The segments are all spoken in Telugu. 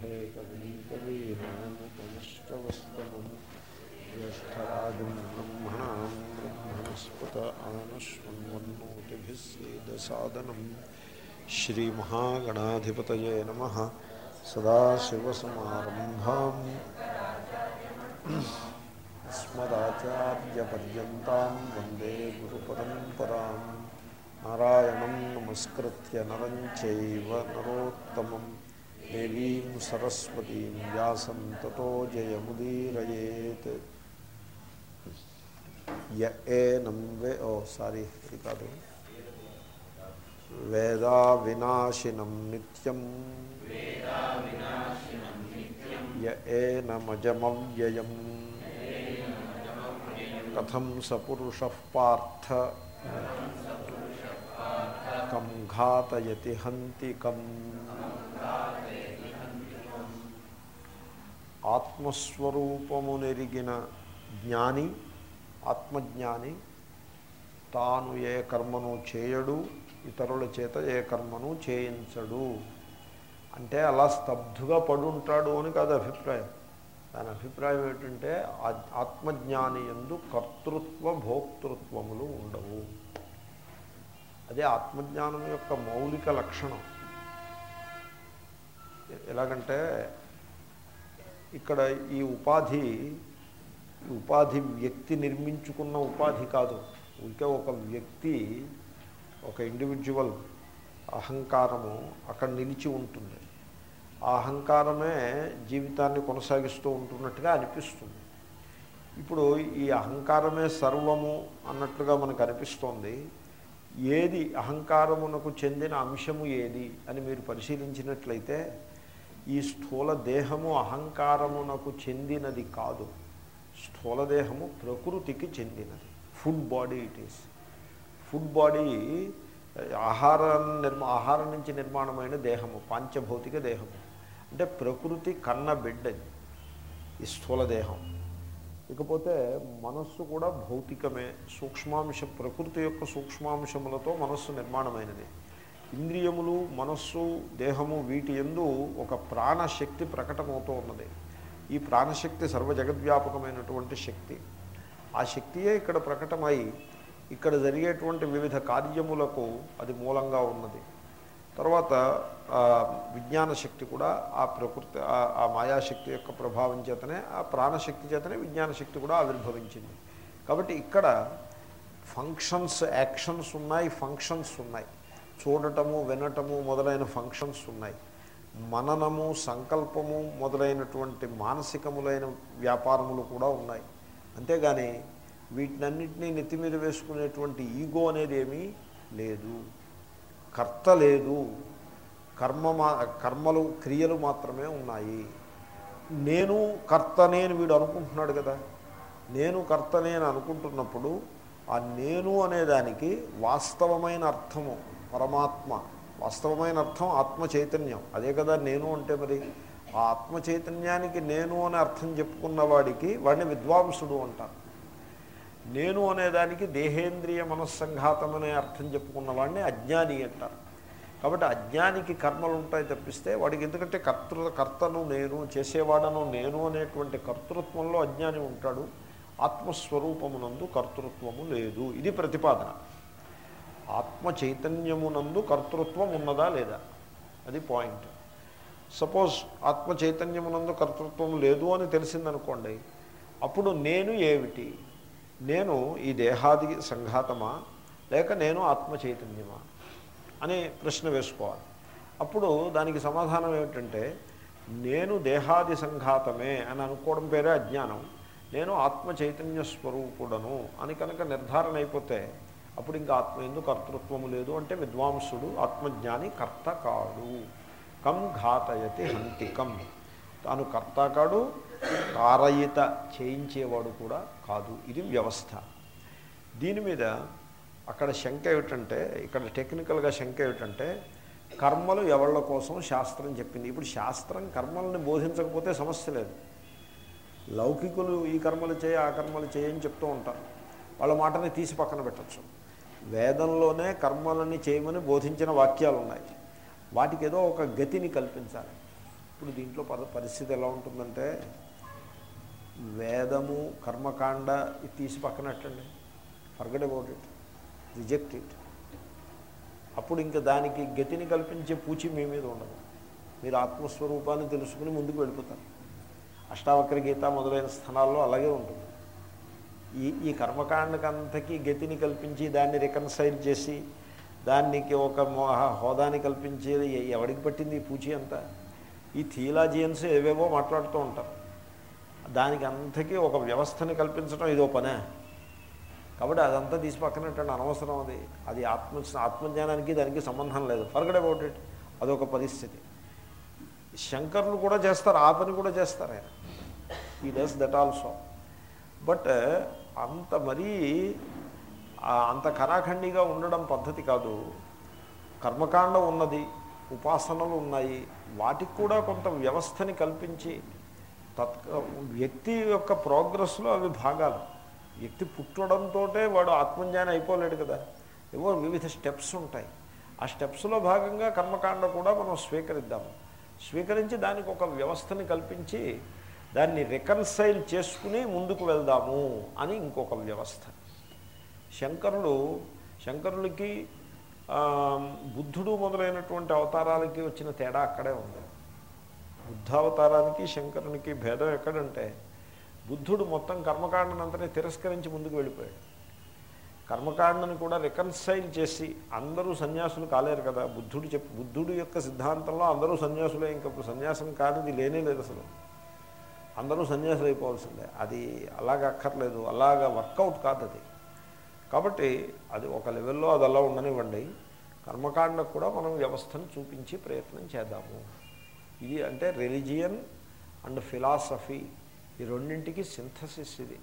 वन्दे कविं कवीनामुपनिष्टवस्तमं ज्येष्ठराजं ब्रह्मणां ब्रह्मणस्पत आनश्वन्वन्नोतिभिः सीदसादनं श्रीमहागणाधिपतये नमः सदाशिवसमारम्भाम् अस्मदाचार्यपर्यन्तां वन्दे गुरुपरम्परां नारायणं नमस्कृत्य नरं चैव नरोत्तमं देवीं सरस्वतीं व्यासं ततो जयमुदीरयेत् య ఏనం వే ఓ సారీ ఇది కాదు వేదా వినాశినం నిత్యం య ఏనమజమవ్యయం కథం సపురుష పార్థ కం ఘాతయతి హంతికం ఆత్మస్వరూపము నెరిగిన జ్ఞాని ఆత్మజ్ఞాని తాను ఏ కర్మను చేయడు ఇతరుల చేత ఏ కర్మను చేయించడు అంటే అలా స్తబ్దుగా పడుంటాడు అని కాదు అభిప్రాయం దాని అభిప్రాయం ఏంటంటే ఆత్మజ్ఞాని ఎందు కర్తృత్వ భోక్తృత్వములు ఉండవు అదే ఆత్మజ్ఞానం యొక్క మౌలిక లక్షణం ఎలాగంటే ఇక్కడ ఈ ఉపాధి ఈ ఉపాధి వ్యక్తి నిర్మించుకున్న ఉపాధి కాదు ఇంకా ఒక వ్యక్తి ఒక ఇండివిజువల్ అహంకారము అక్కడ నిలిచి ఉంటుంది ఆ అహంకారమే జీవితాన్ని కొనసాగిస్తూ ఉంటున్నట్టుగా అనిపిస్తుంది ఇప్పుడు ఈ అహంకారమే సర్వము అన్నట్లుగా మనకు అనిపిస్తోంది ఏది అహంకారమునకు చెందిన అంశము ఏది అని మీరు పరిశీలించినట్లయితే ఈ స్థూల దేహము అహంకారమునకు చెందినది కాదు స్థూలదేహము ప్రకృతికి చెందినది food body it is food body ఆహారం నిర్మా ఆహారం నుంచి నిర్మాణమైన దేహము పాంచభౌతిక దేహము అంటే ప్రకృతి కన్న బిడ్డది ఈ స్థూలదేహం ఇకపోతే మనస్సు కూడా భౌతికమే సూక్ష్మాంశ ప్రకృతి యొక్క సూక్ష్మాంశములతో మనస్సు నిర్మాణమైనది ఇంద్రియములు మనస్సు దేహము వీటి ఎందు ఒక ప్రాణశక్తి ప్రకటమవుతూ ఉన్నది ఈ ప్రాణశక్తి సర్వజగద్వ్యాపకమైనటువంటి శక్తి ఆ శక్తియే ఇక్కడ ప్రకటమై ఇక్కడ జరిగేటువంటి వివిధ కార్యములకు అది మూలంగా ఉన్నది తర్వాత విజ్ఞాన శక్తి కూడా ఆ ప్రకృతి ఆ మాయాశక్తి యొక్క ప్రభావం చేతనే ఆ ప్రాణశక్తి చేతనే విజ్ఞాన శక్తి కూడా ఆవిర్భవించింది కాబట్టి ఇక్కడ ఫంక్షన్స్ యాక్షన్స్ ఉన్నాయి ఫంక్షన్స్ ఉన్నాయి చూడటము వినటము మొదలైన ఫంక్షన్స్ ఉన్నాయి మననము సంకల్పము మొదలైనటువంటి మానసికములైన వ్యాపారములు కూడా ఉన్నాయి అంతేగాని వీటినన్నింటినీ నెత్తి మీద వేసుకునేటువంటి ఈగో అనేది ఏమీ లేదు కర్త లేదు కర్మ మా కర్మలు క్రియలు మాత్రమే ఉన్నాయి నేను కర్తనే అని వీడు అనుకుంటున్నాడు కదా నేను కర్తనే అని అనుకుంటున్నప్పుడు ఆ నేను అనేదానికి వాస్తవమైన అర్థము పరమాత్మ వాస్తవమైన అర్థం ఆత్మ చైతన్యం అదే కదా నేను అంటే మరి ఆ ఆత్మ చైతన్యానికి నేను అనే అర్థం చెప్పుకున్న వాడికి వాడిని విద్వాంసుడు అంటారు నేను అనేదానికి దేహేంద్రియ మనస్సంఘాతం అనే అర్థం చెప్పుకున్న వాడిని అజ్ఞాని అంటారు కాబట్టి అజ్ఞానికి కర్మలు ఉంటాయి తప్పిస్తే వాడికి ఎందుకంటే కర్తృ కర్తను నేను చేసేవాడను నేను అనేటువంటి కర్తృత్వంలో అజ్ఞాని ఉంటాడు ఆత్మస్వరూపమునందు కర్తృత్వము లేదు ఇది ప్రతిపాదన ఆత్మ చైతన్యమునందు కర్తృత్వం ఉన్నదా లేదా అది పాయింట్ సపోజ్ ఆత్మ చైతన్యమునందు కర్తృత్వం లేదు అని తెలిసిందనుకోండి అప్పుడు నేను ఏమిటి నేను ఈ దేహాది సంఘాతమా లేక నేను ఆత్మ చైతన్యమా అని ప్రశ్న వేసుకోవాలి అప్పుడు దానికి సమాధానం ఏమిటంటే నేను దేహాది సంఘాతమే అని అనుకోవడం పేరే అజ్ఞానం నేను ఆత్మ చైతన్య స్వరూపుడను అని కనుక నిర్ధారణ అయిపోతే అప్పుడు ఇంకా ఆత్మ ఎందుకు కర్తృత్వము లేదు అంటే విద్వాంసుడు ఆత్మజ్ఞాని కర్త కాడు కం ఘాతయతి హంతికం తాను కర్త కాడు కారయిత చేయించేవాడు కూడా కాదు ఇది వ్యవస్థ దీని మీద అక్కడ శంక ఏమిటంటే ఇక్కడ టెక్నికల్గా శంక ఏమిటంటే కర్మలు ఎవళ్ళ కోసం శాస్త్రం చెప్పింది ఇప్పుడు శాస్త్రం కర్మల్ని బోధించకపోతే సమస్య లేదు లౌకికులు ఈ కర్మలు చేయ ఆ కర్మలు చేయని చెప్తూ ఉంటారు వాళ్ళ మాటని తీసి పక్కన పెట్టచ్చు వేదంలోనే కర్మలని చేయమని బోధించిన వాక్యాలు ఉన్నాయి వాటికి ఏదో ఒక గతిని కల్పించాలి ఇప్పుడు దీంట్లో పద పరిస్థితి ఎలా ఉంటుందంటే వేదము కర్మకాండ ఇది తీసి పక్కనట్టండి forget about it reject it అప్పుడు ఇంకా దానికి గతిని కల్పించే పూచి మీ మీద ఉండదు మీరు ఆత్మస్వరూపాన్ని తెలుసుకుని ముందుకు వెళ్ళిపోతారు అష్టావక్ర గీత మొదలైన స్థానాల్లో అలాగే ఉంటుంది ఈ ఈ కర్మకాండకంతకి గతిని కల్పించి దాన్ని రికన్సైల్ చేసి దానికి ఒక మోహ హోదాని కల్పించి ఎ- ఎవడికి పట్టింది ఈ పూచి అంతా ఈ థియలాజియన్స్ ఏవేవో మాట్లాడుతూ ఉంటారు దానికి అంతకీ ఒక వ్యవస్థని కల్పించడం ఇదో పనే కాబట్టి అదంతా తీసి పక్కనట్టండి అనవసరం అది అది ఆత్మ ఆత్మజ్ఞానానికి దానికి సంబంధం లేదు ఫర్గడ్ అబౌట్ ఇట్ అదొక పరిస్థితి శంకర్లు కూడా చేస్తారు ఆ పని కూడా చేస్తారు ఆయన ఈ డస్ దట్ ఆల్సో బట్ అంత మరీ ఆ అంత కరాఖండిగా ఉండడం పద్ధతి కాదు కర్మకాండ ఉన్నది ఉపాసనలు ఉన్నాయి వాటికి కూడా కొంత వ్యవస్థని కల్పించి తత్ వ్యక్తి యొక్క ప్రోగ్రెస్లో అవి భాగాలు వ్యక్తి పుట్టడంతో వాడు ఆత్మజ్ఞానం అయిపోలేడు కదా ఏవో వివిధ స్టెప్స్ ఉంటాయి ఆ స్టెప్స్లో భాగంగా కర్మకాండ కూడా మనం స్వీకరిద్దాము స్వీకరించి దానికి ఒక వ్యవస్థని కల్పించి దాన్ని రికన్సైల్ చేసుకుని ముందుకు వెళ్దాము అని ఇంకొక వ్యవస్థ శంకరులు శంకరులకి ఆ, బుద్ధుడు మొదలైనటువంటి అవతారాలకి వచ్చిన తేడా అక్కడే ఉంది బుద్ధావతారానికి శంకరునికి భేదం ఎక్కడంటే బుద్ధుడు మొత్తం కర్మకాండనంతనే తిరస్కరించి ముందుకు వెళ్ళిపోయాడు కర్మకాండను కూడా రికన్సైల్ చేసి అందరూ సన్యాసులు కాలేరు కదా బుద్ధుడు చెప్పు బుద్ధుడు యొక్క సిద్ధాంతంలో అందరూ సన్యాసులే ఇంకప్పుడు సన్యాసం కానిది లేనే లేదు అసలు అందరూ సన్యాసులు అయిపోవాల్సిందే అది అలాగ అక్కర్లేదు అలాగ వర్కౌట్ కాదు అది కాబట్టి అది ఒక లెవెల్లో అది అలా ఉండనివ్వండి కర్మకాండకు కూడా మనం వ్యవస్థను చూపించి ప్రయత్నం చేద్దాము ఇది అంటే రిలిజియన్ అండ్ ఫిలాసఫీ ఈ రెండింటికి సింథసిస్ ఇది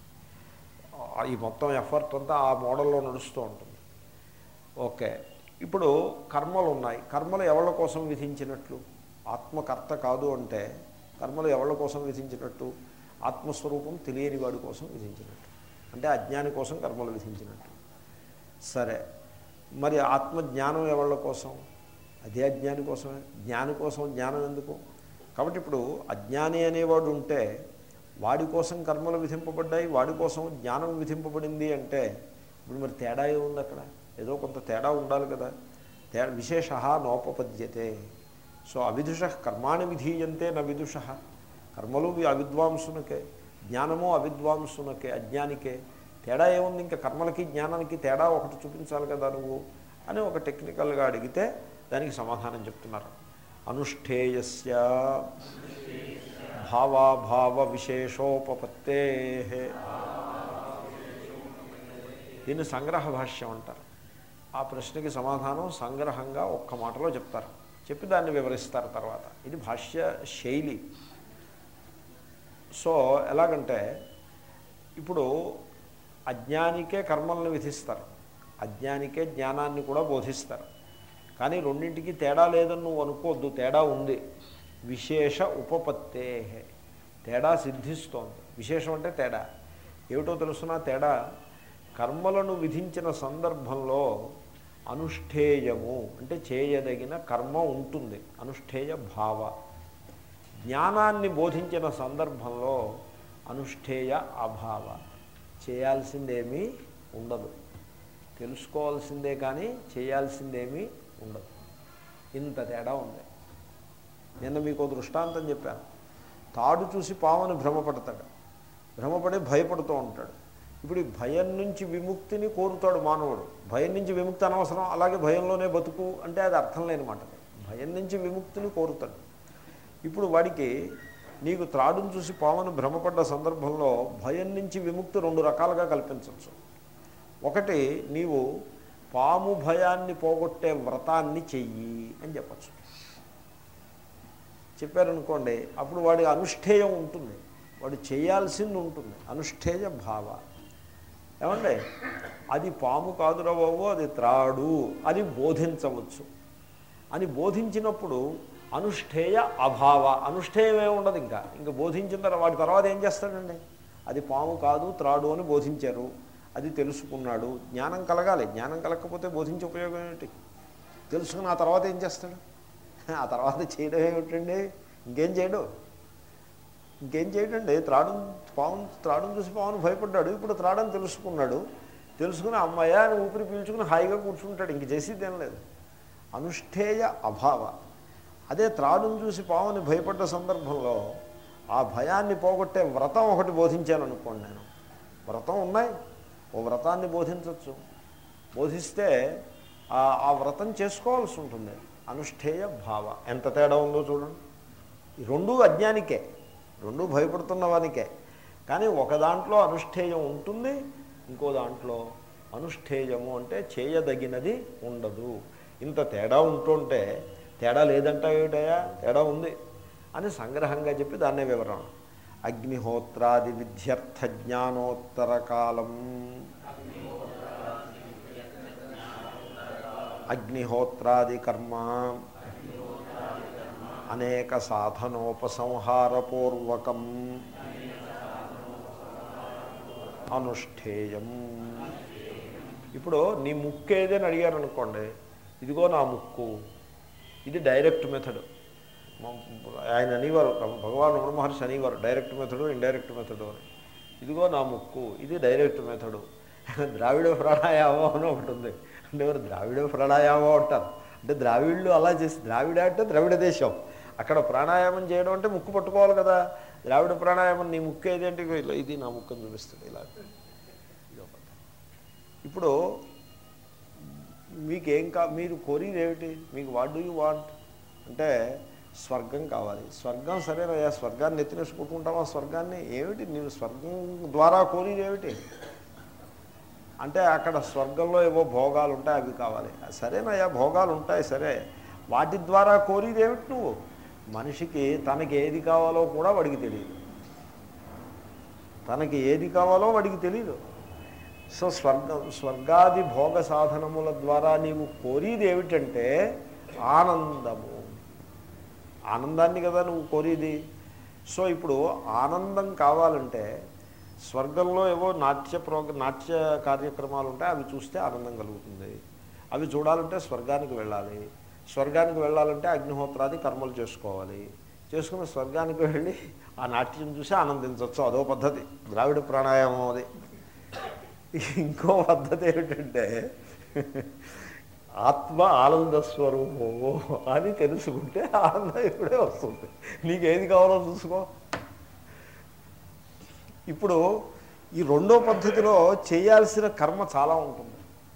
ఆ- ఈ మొత్తం ఎఫర్ట్ అంతా ఆ మోడల్లో నడుస్తూ ఉంటుంది ఓకే ఇప్పుడు కర్మలు ఉన్నాయి కర్మలు ఎవళ్ళ కోసం విధించినట్లు ఆత్మకర్త కాదు అంటే కర్మలు ఎవళ్ళ కోసం విధించినట్టు ఆత్మస్వరూపం తెలియని వాడి కోసం విధించినట్టు అంటే అజ్ఞాని కోసం కర్మలు విధించినట్టు సరే మరి ఆత్మజ్ఞానం ఎవళ్ళ కోసం అదే అజ్ఞాని కోసమే జ్ఞాని కోసం జ్ఞానం ఎందుకు కాబట్టి ఇప్పుడు అజ్ఞాని అనేవాడు ఉంటే వాడి కోసం కర్మలు విధింపబడ్డాయి వాడి కోసం జ్ఞానం విధింపబడింది అంటే ఇప్పుడు మరి తేడా ఏముంది అక్కడ ఏదో కొంత తేడా ఉండాలి కదా తే విశేష నోపపద్యతే సో అవిదుష కర్మాణి విధీయంతే న విదుష కర్మలు వి- అవిద్వాంసునకే జ్ఞానము అవిద్వాంసునకే అజ్ఞానికే తేడా ఏముంది ఇంకా కర్మలకి జ్ఞానానికి తేడా ఒకటి చూపించాలి కదా నువ్వు అని ఒక టెక్నికల్గా అడిగితే దానికి సమాధానం చెప్తున్నారు అనుష్ఠేయస్య భావాభావ విశేషోపపత్తే దీన్ని సంగ్రహ భాష్యం అంటారు ఆ ప్రశ్నకి సమాధానం సంగ్రహంగా ఒక్క మాటలో చెప్తారు చెప్పి దాన్ని వివరిస్తారు తర్వాత ఇది భాష్య శైలి సో ఎలాగంటే ఇప్పుడు అజ్ఞానికే కర్మలను విధిస్తారు అజ్ఞానికే జ్ఞానాన్ని కూడా బోధిస్తారు కానీ రెండింటికి తేడా లేదని నువ్వు అనుకోవద్దు తేడా ఉంది విశేష ఉపపత్తే తేడా సిద్ధిస్తోంది విశేషం అంటే తేడా ఏమిటో తెలుసునా తేడా కర్మలను విధించిన సందర్భంలో అనుష్ఠేయము అంటే చేయదగిన కర్మ ఉంటుంది అనుష్ఠేయ భావ జ్ఞానాన్ని బోధించిన సందర్భంలో అనుష్ఠేయ అభావ చేయాల్సిందేమీ ఉండదు తెలుసుకోవాల్సిందే కానీ చేయాల్సిందేమీ ఉండదు ఇంత తేడా ఉంది నిన్న మీకు దృష్టాంతం చెప్పాను తాడు చూసి పాముని భ్రమపడతాడు భ్రమపడి భయపడుతూ ఉంటాడు ఇప్పుడు ఈ భయం నుంచి విముక్తిని కోరుతాడు మానవుడు భయం నుంచి విముక్తి అనవసరం అలాగే భయంలోనే బతుకు అంటే అది అర్థం లేని మాట భయం నుంచి విముక్తిని కోరుతాడు ఇప్పుడు వాడికి నీకు త్రాడును చూసి పామును భ్రమపడ్డ సందర్భంలో భయం నుంచి విముక్తి రెండు రకాలుగా కల్పించవచ్చు ఒకటి నీవు పాము భయాన్ని పోగొట్టే వ్రతాన్ని చెయ్యి అని చెప్పచ్చు చెప్పారనుకోండి అప్పుడు వాడి అనుష్ఠేయం ఉంటుంది వాడు చేయాల్సింది ఉంటుంది అనుష్ఠేయ భావ ఏమండి అది పాము కాదురా బాబు అది త్రాడు అని బోధించవచ్చు అని బోధించినప్పుడు అనుష్ఠేయ అభావ అనుష్ఠేయమే ఉండదు ఇంకా ఇంకా బోధించిన తర్వాత వాడి తర్వాత ఏం చేస్తాడండి అది పాము కాదు త్రాడు అని బోధించారు అది తెలుసుకున్నాడు జ్ఞానం కలగాలి జ్ఞానం కలగకపోతే బోధించే ఉపయోగం ఏమిటి తెలుసుకుని ఆ తర్వాత ఏం చేస్తాడు ఆ తర్వాత చేయడం ఏమిటండి ఇంకేం చేయడు ఇంకేం చేయడండి త్రాడు పాము త్రాడును చూసి పావును భయపడ్డాడు ఇప్పుడు త్రాడని తెలుసుకున్నాడు తెలుసుకుని అమ్మాయ అని ఊపిరి పీల్చుకుని హాయిగా కూర్చుంటాడు ఇంక చేసేది ఏం లేదు అనుష్ఠేయ అభావ అదే త్రాడును చూసి పావుని భయపడ్డ సందర్భంలో ఆ భయాన్ని పోగొట్టే వ్రతం ఒకటి బోధించాను అనుకోండి నేను వ్రతం ఉన్నాయి ఓ వ్రతాన్ని బోధించవచ్చు బోధిస్తే ఆ- ఆ వ్రతం చేసుకోవాల్సి ఉంటుంది అనుష్ఠేయ భావ ఎంత తేడా ఉందో చూడండి ఈ రెండూ అజ్ఞానికే రెండూ భయపడుతున్న వానికే కానీ ఒక దాంట్లో అనుష్ఠేయం ఉంటుంది ఇంకో దాంట్లో అనుష్ఠేయము అంటే చేయదగినది ఉండదు ఇంత తేడా ఉంటుంటే తేడా లేదంటావేటయా తేడా ఉంది అని సంగ్రహంగా చెప్పి దాన్నే వివరణ అగ్నిహోత్రాది విద్యర్థ జ్ఞానోత్తర కాలం అగ్నిహోత్రాది కర్మ అనేక సాధనోపసంహారపూర్వకం అనుష్ఠేయం ఇప్పుడు నీ ముక్కు ఏదని అడిగారు అనుకోండి ఇదిగో నా ముక్కు ఇది డైరెక్ట్ మెథడ్ ఆయన అనేవారు భగవాన్ రమణ మహర్షి అనేవారు డైరెక్ట్ మెథడు ఇండైరెక్ట్ మెథడు అని ఇదిగో నా ముక్కు ఇది డైరెక్ట్ మెథడు ద్రావిడ ప్రాణాయామం అని ఒకటి ఉంది అంటే ఎవరు ద్రావిడ ప్రాణాయామం అంటారు అంటే ద్రావిళ్ళు అలా చేసి ద్రావిడ అంటే ద్రావిడ దేశం అక్కడ ప్రాణాయామం చేయడం అంటే ముక్కు పట్టుకోవాలి కదా ద్రావిడ ప్రాణాయామం నీ ముక్కు ఏదేంటి ఇలా ఇది నా ముక్కుని చూపిస్తుంది ఇలా ఇది ఒక పద్ధతి. ఇప్పుడు మీకేం కా మీరు కోరిది ఏమిటి మీకు వాట్ డూ యూ వాంట్ అంటే స్వర్గం కావాలి స్వర్గం సరేనయ్యా స్వర్గాన్ని ఎత్తినేసి కొట్టుకుంటావా స్వర్గాన్ని ఏమిటి నీవు స్వర్గం ద్వారా కోరిది ఏమిటి అంటే అక్కడ స్వర్గంలో ఏవో భోగాలు ఉంటాయి అవి కావాలి సరేనయ్యా భోగాలు ఉంటాయి సరే వాటి ద్వారా కోరిది ఏమిటి నువ్వు మనిషికి తనకి ఏది కావాలో కూడా వాడికి తెలియదు తనకి ఏది కావాలో వాడికి తెలియదు సో స్వర్గ స్వర్గాది భోగ సాధనముల ద్వారా నీవు కోరిది ఏమిటంటే ఆనందము ఆనందాన్ని కదా నువ్వు కోరేది సో ఇప్పుడు ఆనందం కావాలంటే స్వర్గంలో ఏవో నాట్య ప్రోగ్ర నాట్య కార్యక్రమాలు ఉంటాయి అవి చూస్తే ఆనందం కలుగుతుంది అవి చూడాలంటే స్వర్గానికి వెళ్ళాలి స్వర్గానికి వెళ్ళాలంటే అగ్నిహోత్రాది కర్మలు చేసుకోవాలి చేసుకుని స్వర్గానికి వెళ్ళి ఆ నాట్యం చూసి ఆనందించవచ్చు అదో పద్ధతి ద్రావిడ ప్రాణాయామం అది ఇంకో పద్ధతి ఏమిటంటే ఆత్మ ఆనంద స్వరూపము అని తెలుసుకుంటే ఆనందం ఇప్పుడే వస్తుంది నీకేది కావాలో చూసుకో ఇప్పుడు ఈ రెండో పద్ధతిలో చేయాల్సిన కర్మ చాలా ఉంటుంది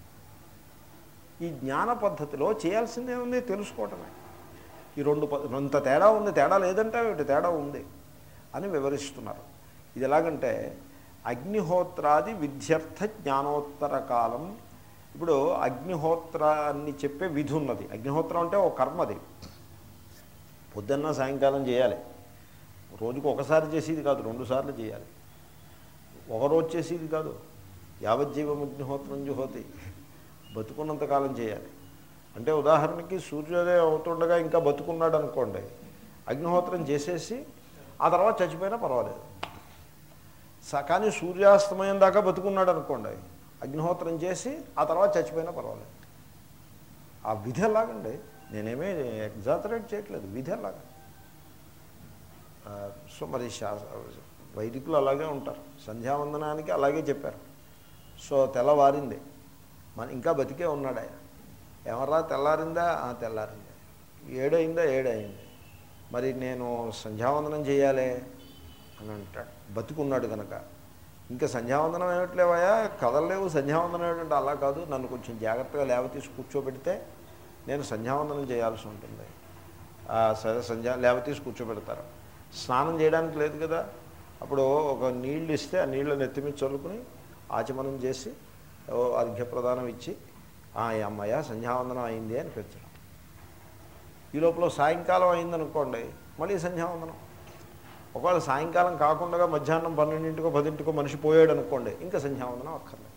ఈ జ్ఞాన పద్ధతిలో చేయాల్సిందే ఉంది తెలుసుకోవటమే ఈ రెండు ప- ఇంత తేడా ఉంది తేడా లేదంటే ఏమిటి తేడా ఉంది అని వివరిస్తున్నారు ఇది ఎలాగంటే అగ్నిహోత్రాది విద్యర్థ జ్ఞానోత్తర కాలం ఇప్పుడు అగ్నిహోత్రాన్ని చెప్పే విధి ఉన్నది అగ్నిహోత్రం అంటే ఒక కర్మది పొద్దున్న సాయంకాలం చేయాలి రోజుకు ఒకసారి చేసేది కాదు రెండు సార్లు చేయాలి ఒక రోజు చేసేది కాదు యావజ్జీవం అగ్నిహోత్రం జుహోతి బతుకున్నంతకాలం చేయాలి అంటే ఉదాహరణకి సూర్యోదయం అవుతుండగా ఇంకా బతుకున్నాడు అనుకోండి అగ్నిహోత్రం చేసేసి ఆ తర్వాత చచ్చిపోయినా పర్వాలేదు స- కానీ సూర్యాస్తమయం దాకా బతుకున్నాడు అనుకోండి అగ్నిహోత్రం చేసి ఆ తర్వాత చచ్చిపోయినా పర్వాలేదు ఆ విధి ఎలాగండి నేనేమీ ఎగ్జాతరేట్ చేయట్లేదు విధి ఎలాగా ఆ, సో మరి శా వైదికులు అలాగే ఉంటారు సంధ్యావందనానికి అలాగే చెప్పారు సో తెల్లవారింది మన ఇంకా బతికే ఉన్నాడు ఆయన ఎవరా తెల్లారిందా ఆ తెల్లారింది ఏడైందా ఏడైంది మరి నేను సంధ్యావందనం చేయాలి అని అంటాడు బతుకున్నాడు కనుక ఇంకా సంధ్యావందనం ఏమిట్లేవయా కదలలేవు సంధ్యావందనం ఏమిటంటే అలా కాదు నన్ను కొంచెం జాగ్రత్తగా లేవతీసి కూర్చోబెడితే నేను సంధ్యావందనం చేయాల్సి ఉంటుంది ఆ, సరే సంధ్యా లేవతీసి కూర్చోబెడతారు స్నానం చేయడానికి లేదు కదా అప్పుడు ఒక నీళ్ళు ఇస్తే ఆ నీళ్ళని ఎత్తిమీద చల్లుకుని ఆచమనం చేసి ఓ అర్ఘ్యప్రదానం ఇచ్చి ఆ ఈ అమ్మాయ సంధ్యావందనం అయింది అని పెంచడం ఈ లోపల సాయంకాలం అయిందనుకోండి మళ్ళీ సంధ్యావందనం ఒకవేళ సాయంకాలం కాకుండా మధ్యాహ్నం పన్నెండింటికో పదింటికో మనిషి పోయాడు అనుకోండి ఇంకా సంధ్యావందనం అక్కర్లేదు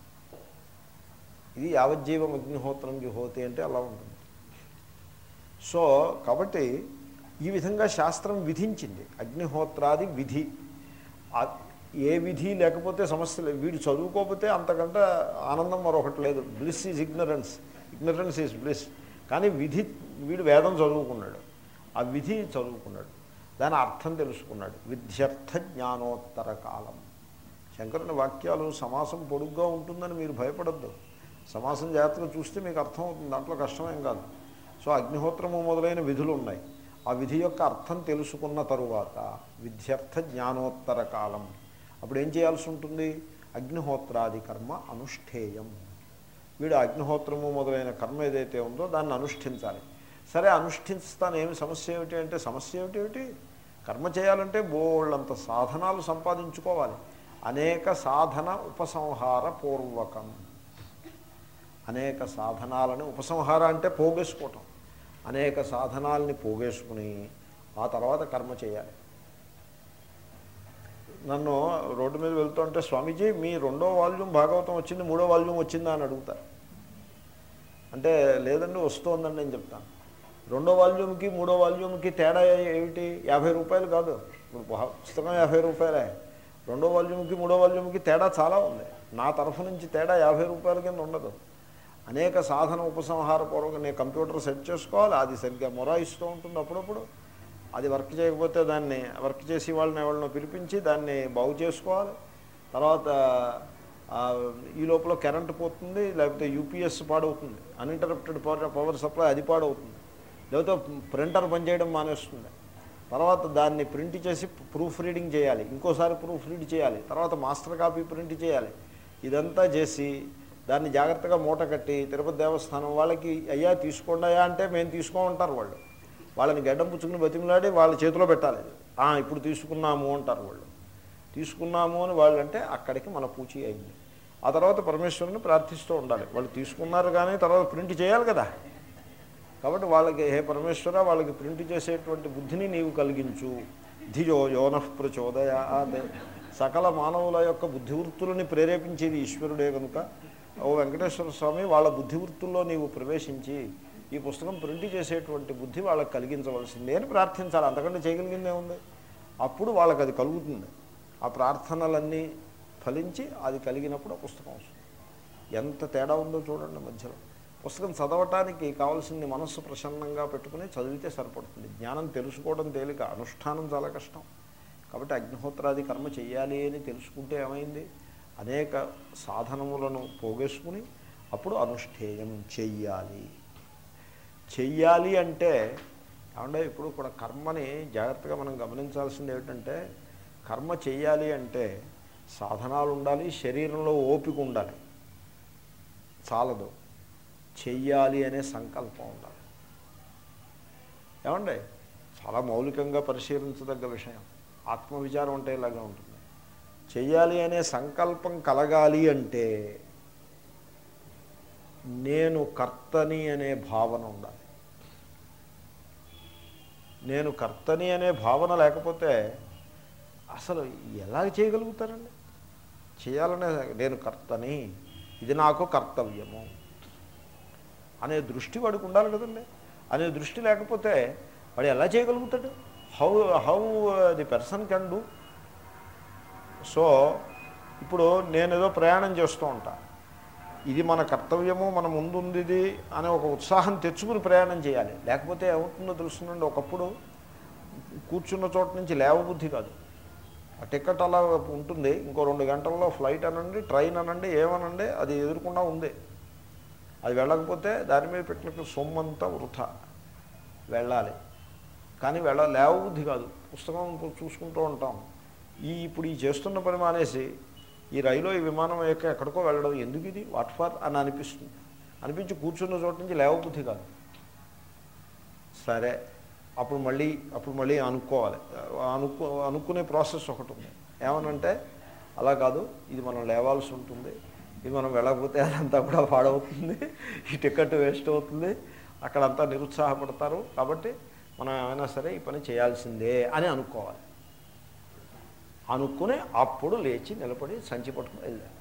ఇది యావజ్జీవం అగ్నిహోత్రం జుహోతి అంటే అలా ఉంటుంది సో కాబట్టి ఈ విధంగా శాస్త్రం విధించింది అగ్నిహోత్రాది విధి ఆ- ఏ విధి లేకపోతే సమస్య లేదు వీడు చదువుకోకపోతే అంతకంటే ఆనందం మరొకటి లేదు bliss is ignorance ignorance is bliss కానీ విధి వీడు వేదం చదువుకున్నాడు ఆ విధి చదువుకున్నాడు దాని అర్థం తెలుసుకున్నాడు విద్యర్థ జ్ఞానోత్తర కాలం శంకరుని వాక్యాలు సమాసం పొడుగ్గా ఉంటుందని మీరు భయపడద్దు సమాసం జాగ్రత్తగా చూస్తే మీకు అర్థం అవుతుంది దాంట్లో కష్టమేం కాదు సో అగ్నిహోత్రము మొదలైన విధులు ఉన్నాయి ఆ విధి యొక్క అర్థం తెలుసుకున్న తరువాత విద్యర్థ జ్ఞానోత్తర కాలం అప్పుడు ఏం చేయాల్సి ఉంటుంది అగ్నిహోత్రాది కర్మ అనుష్ఠేయం వీడు అగ్నిహోత్రము మొదలైన కర్మ ఏదైతే ఉందో దాన్ని అనుష్ఠించాలి సరే అనుష్ఠిస్తాను ఏమి సమస్య ఏమిటి అంటే సమస్య ఏమిటి ఏమిటి కర్మ చేయాలంటే బోళ్ళంత సాధనాలు సంపాదించుకోవాలి అనేక సాధన ఉపసంహార పూర్వకం అనేక సాధనాలని ఉపసంహార అంటే పోగేసుకోవటం అనేక సాధనాలని పోగేసుకుని ఆ తర్వాత కర్మ చేయాలి నన్ను రోడ్డు మీద వెళ్తుంటే స్వామీజీ మీ రెండో వాల్యూమ్ భాగవతం వచ్చింది మూడో వాల్యూమ్ వచ్చిందా అని అడుగుతారు అంటే లేదండి వస్తోందండి నేను చెప్తాను రెండో వాల్యూమ్కి మూడో వాల్యూమ్కి తేడా ఏమిటి యాభై రూపాయలు కాదు ఇప్పుడు పుహ- పుస్తకం యాభై రూపాయలే రెండో వాల్యూమ్కి మూడో వాల్యూమ్కి తేడా చాలా ఉంది నా తరఫు నుంచి తేడా యాభై రూపాయల కింద ఉండదు అనేక సాధన ఉపసంహార పూర్వకంగా నేను కంప్యూటర్ సెట్ చేసుకోవాలి అది సరిగ్గా మొరాయిస్తూ ఉంటుంది అప్పుడప్పుడు అది వర్క్ చేయకపోతే దాన్ని వర్క్ చేసి వాళ్ళని ఎవరినో పిలిపించి దాన్ని బాగు చేసుకోవాలి తర్వాత ఆ, ఈ లోపల కరెంట్ పోతుంది లేకపోతే యూపీఎస్ పాడవుతుంది అన్ఇంటరప్టెడ్ పవర్ పవర్ సప్లై అది పాడవుతుంది లేకపోతే ప్రింటర్ పనిచేయడం మానేస్తుంది తర్వాత దాన్ని ప్రింట్ చేసి ప్రూఫ్ రీడింగ్ చేయాలి ఇంకోసారి ప్రూఫ్ రీడ్ చేయాలి తర్వాత మాస్టర్ కాపీ ప్రింట్ చేయాలి ఇదంతా చేసి దాన్ని జాగ్రత్తగా మూట కట్టి తిరుపతి దేవస్థానం వాళ్ళకి అయ్యా తీసుకోండాయా అంటే మేము తీసుకోమంటారు వాళ్ళు వాళ్ళని గడ్డం పుచ్చుకుని బతిమలాడి వాళ్ళ చేతిలో పెట్టాలి అది. "ఆ, ఇప్పుడు తీసుకున్నాము అంటారు వాళ్ళు తీసుకున్నాము అని వాళ్ళు అంటే అక్కడికి మన పూచి అయింది ఆ తర్వాత పరమేశ్వరుని ప్రార్థిస్తూ ఉండాలి వాళ్ళు తీసుకున్నారు కానీ తర్వాత ప్రింట్ చేయాలి కదా కాబట్టి వాళ్ళకి హే పరమేశ్వర వాళ్ళకి ప్రింట్ చేసేటువంటి బుద్ధిని నీవు కలిగించు ధియో యోనః ప్రచోదయ అదే సకల మానవుల యొక్క బుద్ధివృత్తులని ప్రేరేపించేది ఈశ్వరుడే కనుక ఓ వెంకటేశ్వర స్వామి వాళ్ళ బుద్ధివృత్తుల్లో నీవు ప్రవేశించి ఈ పుస్తకం ప్రింట్ చేసేటువంటి బుద్ధి వాళ్ళకి కలిగించవలసిందే అని ప్రార్థించాలి అంతకంటే చేయగలిగిందే ఉంది అప్పుడు వాళ్ళకి అది కలుగుతుంది ఆ ప్రార్థనలన్నీ ఫలించి అది కలిగినప్పుడు ఆ పుస్తకం వస్తుంది ఎంత తేడా ఉందో చూడండి మధ్యలో పుస్తకం చదవటానికి కావాల్సింది మనస్సు ప్రసన్నంగా పెట్టుకుని చదివితే సరిపడుతుంది జ్ఞానం తెలుసుకోవడం తేలిక అనుష్ఠానం చాలా కష్టం కాబట్టి అగ్నిహోత్రాది కర్మ చెయ్యాలి అని తెలుసుకుంటే ఏమైంది అనేక సాధనములను పోగేసుకుని అప్పుడు అనుష్ఠేయం చెయ్యాలి చెయ్యాలి అంటే ఏమంటే ఇప్పుడు కూడా కర్మని జాగ్రత్తగా మనం గమనించాల్సింది ఏమిటంటే కర్మ చెయ్యాలి అంటే సాధనాలు ఉండాలి శరీరంలో ఓపిక ఉండాలి చాలదు చెయ్యాలి అనే సంకల్పం ఉండాలి ఏమండి చాలా మౌలికంగా పరిశీలించదగ్గ విషయం ఆత్మవిచారం అంటే ఇలాగా ఉంటుంది చెయ్యాలి అనే సంకల్పం కలగాలి అంటే నేను కర్తని అనే భావన ఉండాలి నేను కర్తని అనే భావన లేకపోతే అసలు ఎలా చేయగలుగుతారండి చేయాలనే నేను కర్తని ఇది నాకు కర్తవ్యము అనే దృష్టి వాడికి ఉండాలి కదండి అనే దృష్టి లేకపోతే వాడు ఎలా చేయగలుగుతాడు how how the person can do so ఇప్పుడు నేను ఏదో ప్రయాణం చేస్తూ ఉంటా ఇది మన కర్తవ్యము మన ముందుంది ఇది అనే ఒక ఉత్సాహం తెచ్చుకుని ప్రయాణం చేయాలి లేకపోతే ఏమవుతుందో తెలుస్తుందండి ఒకప్పుడు కూర్చున్న చోట నుంచి లేవబుద్ధి కాదు ఆ టికెట్ అలా ఉంటుంది ఇంకో రెండు గంటల్లో ఫ్లైట్ అనండి ట్రైన్ అనండి ఏమనండి అది ఎదుర్కొన్నా ఉంది అది వెళ్ళకపోతే దాని మీద పెట్టిన సొమ్మంతా వృథా వెళ్ళాలి కానీ వెళ్ళ లేవబుద్ధి కాదు పుస్తకం చూసుకుంటూ ఉంటాం ఈ ఇప్పుడు ఈ చేస్తున్న పని మానేసి ఈ రైలు ఈ విమానం యొక్క ఎక్కడికో వెళ్ళడం ఎందుకు ఇది వాట్ ఫర్ అని అనిపిస్తుంది అనిపించి కూర్చున్న చోట నుంచి లేవబుద్ధి కాదు సరే అప్పుడు మళ్ళీ అప్పుడు మళ్ళీ అనుకోవాలి అనుకో అనుకునే ప్రాసెస్ ఒకటి ఉంది ఏమనంటే అలా కాదు ఇది మనం లేవాల్సి ఉంటుంది ఇది మనం వెళ్ళకపోతే అదంతా కూడా పాడవుతుంది ఈ టికెట్ వేస్ట్ అవుతుంది అక్కడంతా నిరుత్సాహపడతారు కాబట్టి మనం ఏమైనా సరే ఈ పని చేయాల్సిందే అని అనుకోవాలి అనుకుని అప్పుడు లేచి నిలబడి సంచి పట్టుకుని వెళ్ళాలి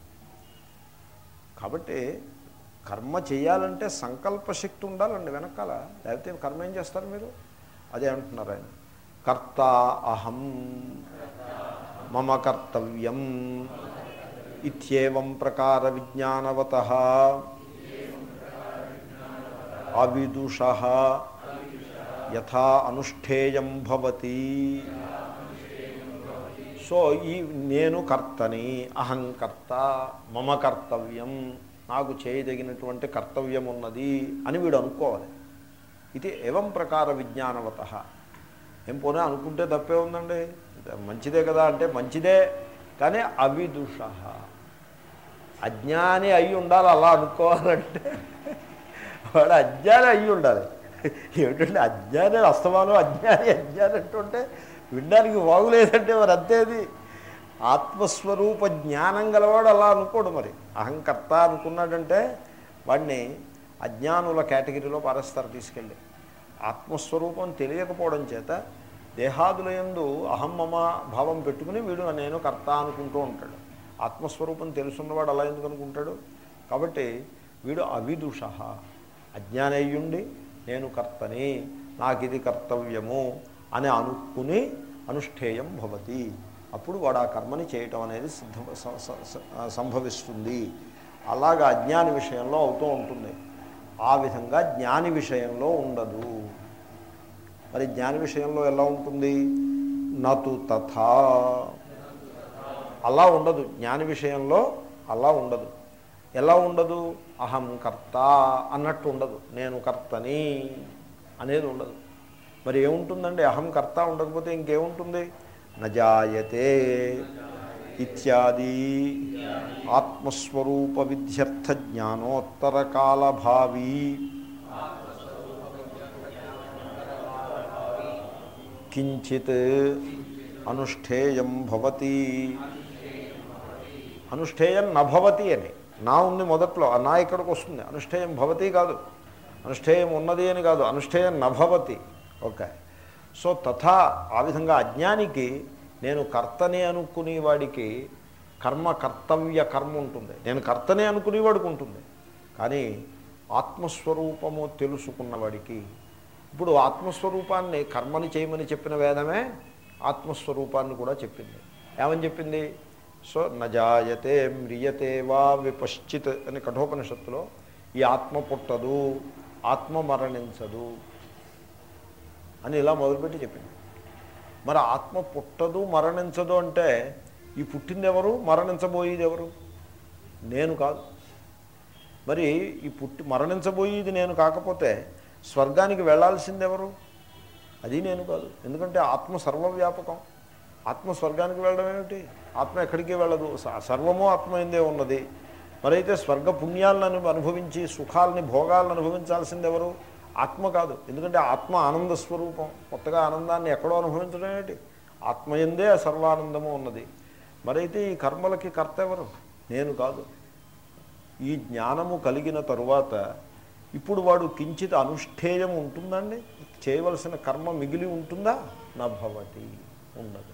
కాబట్టి కర్మ చేయాలంటే సంకల్ప శక్తి ఉండాలండి వెనకాల లేకపోతే కర్మ ఏం చేస్తారు మీరు అదే అంటున్నారు ఆయన కర్త అహం మమ కర్తవ్యం ఇత్యేవం ప్రకార విజ్ఞానవత అవిదుష యథా అనుష్ఠేయం భవతి సో ఈ నేను కర్తని అహంకర్త మమ కర్తవ్యం నాకు చేయదగినటువంటి కర్తవ్యం ఉన్నది అని వీడు అనుకోవాలి ఇది ఏవం ప్రకార విజ్ఞానవత ఏం పోనీ అనుకుంటే తప్పే ఉందండి మంచిదే కదా అంటే మంచిదే కానీ అవిదుష అజ్ఞాని అయి ఉండాలి అలా అనుకోవాలంటే వాడు అజ్ఞాని అయి ఉండాలి ఏమిటంటే అజ్ఞాని అస్తమానం అజ్ఞాని అజ్ఞాని అంటుంటే వినడానికి బాగులేదంటే మరి అంతేది ఆత్మస్వరూప జ్ఞానం గలవాడు అలా అనుకోడు మరి అహంకర్త అనుకున్నాడంటే వాడిని అజ్ఞానుల కేటగిరీలో పారేస్తారు తీసుకెళ్ళి ఆత్మస్వరూపం తెలియకపోవడం చేత దేహాదులయందు అహం మమ భావం పెట్టుకుని వీడు నేను కర్త అనుకుంటూ ఉంటాడు ఆత్మస్వరూపం తెలుసున్నవాడు అలా ఎందుకు అనుకుంటాడు కాబట్టి వీడు అవిదుష అజ్ఞానయ్యుండి నేను కర్తని నాకు ఇది కర్తవ్యము అని అనుకుని అనుష్ఠేయం భవతి అప్పుడు వాడు ఆ కర్మని చేయటం అనేది సిద్ధ స- స- స- సంభవిస్తుంది అలాగా అజ్ఞాని విషయంలో అవుతూ ఉంటుంది ఆ విధంగా జ్ఞాని విషయంలో ఉండదు మరి జ్ఞాని విషయంలో ఎలా ఉంటుంది నతు తథా అలా ఉండదు జ్ఞాని విషయంలో అలా ఉండదు ఎలా ఉండదు అహం కర్త అన్నట్టు ఉండదు నేను కర్తని అనేది ఉండదు మరి ఏముంటుందండి అహం కర్త ఉండకపోతే ఇంకేముంటుంది నజాయతే ఇత్యాది ఆత్మస్వరూప విధ్యర్థ జ్ఞానోత్తర కాలభావీ కించిత్ అనుష్ఠేయం భవతి అనుష్ఠేయం నభవతి అని నా ఉంది మొదట్లో ఆ నా ఇక్కడికి వస్తుంది అనుష్ఠేయం భవతి కాదు అనుష్ఠేయం ఉన్నది అని కాదు అనుష్ఠేయం నభవతి ఓకే సో తథా ఆ విధంగా అజ్ఞానికి నేను కర్తనే అనుకునేవాడికి కర్మ కర్తవ్య కర్మ ఉంటుంది నేను కర్తనే అనుకునేవాడికి ఉంటుంది కానీ ఆత్మస్వరూపము తెలుసుకున్నవాడికి ఇప్పుడు ఆత్మస్వరూపాన్ని కర్మని చేయమని చెప్పిన వేదమే ఆత్మస్వరూపాన్ని కూడా చెప్పింది ఏమని చెప్పింది సో నజాయతే మ్రియతే వా విపశ్చిత్ అని కఠోపనిషత్తులో ఈ ఆత్మ పుట్టదు ఆత్మ మరణించదు అని ఇలా మొదలుపెట్టి చెప్పింది మరి ఆత్మ పుట్టదు మరణించదు అంటే ఈ పుట్టింది ఎవరు మరణించబోయేది ఎవరు నేను కాదు మరి ఈ పుట్టి మరణించబోయేది నేను కాకపోతే స్వర్గానికి వెళ్ళాల్సింది ఎవరు అది నేను కాదు ఎందుకంటే ఆత్మ సర్వవ్యాపకం ఆత్మ స్వర్గానికి వెళ్ళడం ఏమిటి ఆత్మ ఎక్కడికి వెళ్ళదు స- సర్వము ఆత్మ ఎందే ఉన్నది మరైతే స్వర్గ పుణ్యాలను అనుభవించి సుఖాలని భోగాలను అనుభవించాల్సింది ఎవరు ఆత్మ కాదు ఎందుకంటే ఆత్మ ఆనంద స్వరూపం కొత్తగా ఆనందాన్ని ఎక్కడో అనుభవించడం ఏమిటి ఆత్మ ఎందే ఆ సర్వానందము ఉన్నది మరైతే ఈ కర్మలకి కర్త ఎవరు నేను కాదు ఈ జ్ఞానము కలిగిన తరువాత ఇప్పుడు వాడు కించిత్ అనుష్ఠేయం ఉంటుందండి చేయవలసిన కర్మ మిగిలి ఉంటుందా నా భవతి ఉండదు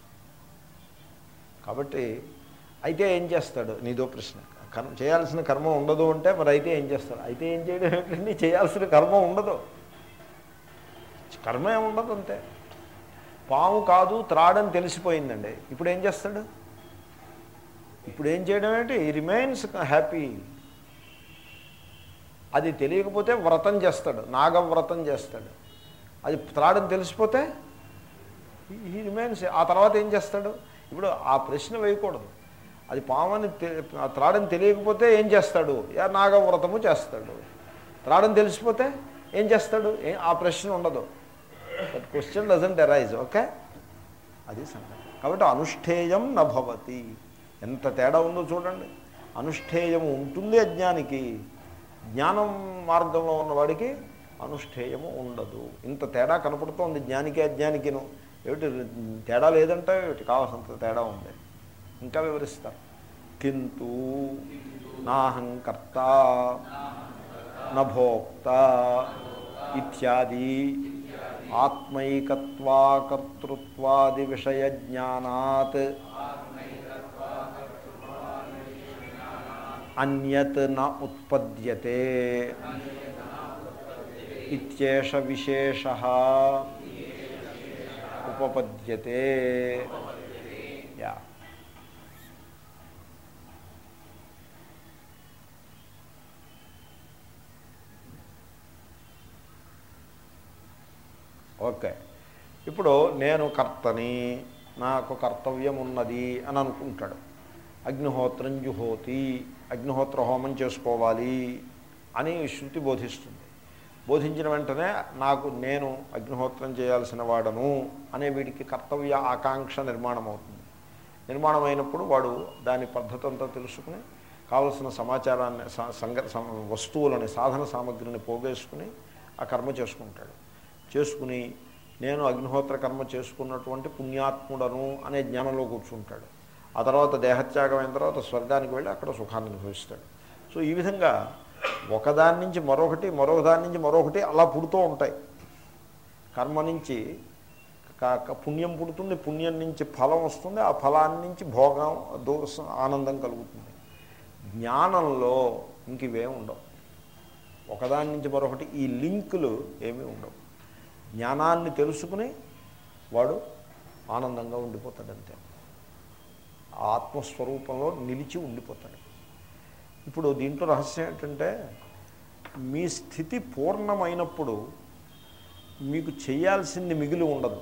కాబట్టి అయితే ఏం చేస్తాడు నీదో ప్రశ్న కర్మ చేయాల్సిన కర్మ ఉండదు అంటే మరి అయితే ఏం చేస్తాడు అయితే ఏం చేయడం ఏంటండి చేయాల్సిన కర్మ ఉండదు కర్మ ఏమి ఉండదు అంతే పాము కాదు త్రాడని తెలిసిపోయిందండి ఇప్పుడు ఏం చేస్తాడు ఇప్పుడు ఏం చేయడం ఏంటి ఈ రిమైన్స్ హ్యాపీ అది తెలియకపోతే వ్రతం చేస్తాడు నాగవ్రతం చేస్తాడు అది త్రాడని తెలిసిపోతే ఈ రిమైన్స్ ఆ తర్వాత ఏం చేస్తాడు ఇప్పుడు ఆ ప్రశ్న వేయకూడదు అది పామని తె- ఆ త్రాడని తెలియకపోతే ఏం చేస్తాడు యా నాగవ్రతము చేస్తాడు త్రాడని తెలిసిపోతే ఏం చేస్తాడు ఏ- ఆ ప్రశ్న ఉండదు that question doesn't arise okay అది సంగతి కాబట్టి అనుష్ఠేయం నభవతి ఎంత తేడా ఉందో చూడండి అనుష్ఠేయము ఉంటుంది అజ్ఞానికి జ్ఞానం మార్గంలో ఉన్నవాడికి అనుష్ఠేయము ఉండదు ఇంత తేడా కనపడుతోంది జ్ఞానికి అజ్ఞానికిను ఏమిటి తేడా లేదంటే ఏమిటి కావాల్సినంత తేడా ఉంది ఇంకా వివరిస్తారు కింటూ నాహంకర్త నభోక్త ఇత్యాది ఆత్మైకత్వాకర్తృత్వాది విషయ జ్ఞానాత్ అన్యత్ న ఉత్పద్యతే ఇత్యేష విశేష ఉపపద్యతే యా ఇప్పుడు నేను కర్తని నాకు కర్తవ్యం ఉన్నది అని అనుకుంటాడు అగ్నిహోత్రం జుహోతి అగ్నిహోత్ర హోమం చేసుకోవాలి అని శృతి బోధిస్తుంది బోధించిన వెంటనే నాకు నేను అగ్నిహోత్రం చేయాల్సిన వాడను అనే వీడికి కర్తవ్య ఆకాంక్ష నిర్మాణం అవుతుంది నిర్మాణం అయినప్పుడు వాడు దాని పద్ధతి అంతా తెలుసుకుని కావలసిన సమాచారాన్ని స- సంగ సం- వస్తువులని సాధన సామగ్రిని పోగేసుకుని ఆ కర్మ చేసుకుంటాడు చేసుకుని నేను అగ్నిహోత్ర కర్మ చేసుకున్నటువంటి పుణ్యాత్ముడను అనే జ్ఞానంలో కూర్చుంటాడు ఆ తర్వాత దేహత్యాగం అయిన తర్వాత స్వర్గానికి వెళ్ళి అక్కడ సుఖాన్ని అనుభవిస్తాడు సో ఈ విధంగా ఒకదాని నుంచి మరొకటి మరొక దాని నుంచి మరొకటి అలా పుడుతూ ఉంటాయి కర్మ నుంచి క- క- పుణ్యం పుడుతుంది పుణ్యం నుంచి ఫలం వస్తుంది ఆ ఫలాన్ని నుంచి భోగం దోష ఆనందం కలుగుతుంది జ్ఞానంలో ఇంక ఇవే ఉండవు ఒకదాని నుంచి మరొకటి ఈ లింకులు ఏమీ ఉండవు జ్ఞానాన్ని తెలుసుకుని వాడు ఆనందంగా ఉండిపోతాడంతే ఆత్మస్వరూపంలో నిలిచి ఉండిపోతాడు ఇప్పుడు దీంట్లో రహస్యం ఏంటంటే మీ స్థితి పూర్ణమైనప్పుడు మీకు చేయాల్సింది మిగిలి ఉండదు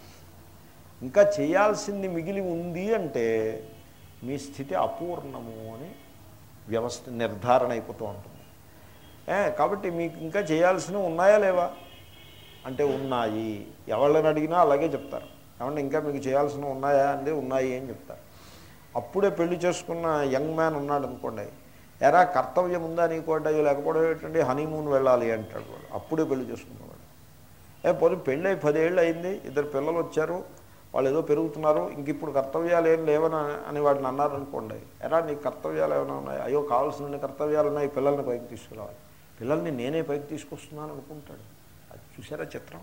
ఇంకా చేయాల్సింది మిగిలి ఉంది అంటే మీ స్థితి అపూర్ణము అని వ్యవస్థ నిర్ధారణ అయిపోతూ ఉంటుంది ఏ, కాబట్టి మీకు ఇంకా చేయాల్సినవి ఉన్నాయా లేవా అంటే ఉన్నాయి ఎవళ్ళని అడిగినా అలాగే చెప్తారు ఏమంటే ఇంకా మీకు చేయాల్సినవి ఉన్నాయా అంటే ఉన్నాయి అని చెప్తారు అప్పుడే పెళ్లి చేసుకున్న యంగ్ మ్యాన్ ఉన్నాడు అనుకోండి ఎరా కర్తవ్యం ఉందా నీకు అంటే "అయ్యో, లేకపోవడం ఏంటంటే హనీమూన్ వెళ్ళాలి అంటాడు వాడు అప్పుడే పెళ్లి చేసుకున్నవాడు ఏ పోనీ పెళ్ళి పదేళ్ళు అయింది ఇద్దరు పిల్లలు వచ్చారు వాళ్ళు ఏదో పెరుగుతున్నారు ఇంక ఇప్పుడు కర్తవ్యాలు ఏం లేవని అని వాడిని అన్నారు అనుకోండి ఎరా నీకు కర్తవ్యాలు ఏమైనా ఉన్నాయి అయ్యో కావాల్సిన కర్తవ్యాలు ఉన్నాయి పిల్లల్ని పైకి తీసుకురావాలి పిల్లల్ని నేనే పైకి తీసుకొస్తున్నాను అనుకుంటాడు అది చూసారా చిత్రం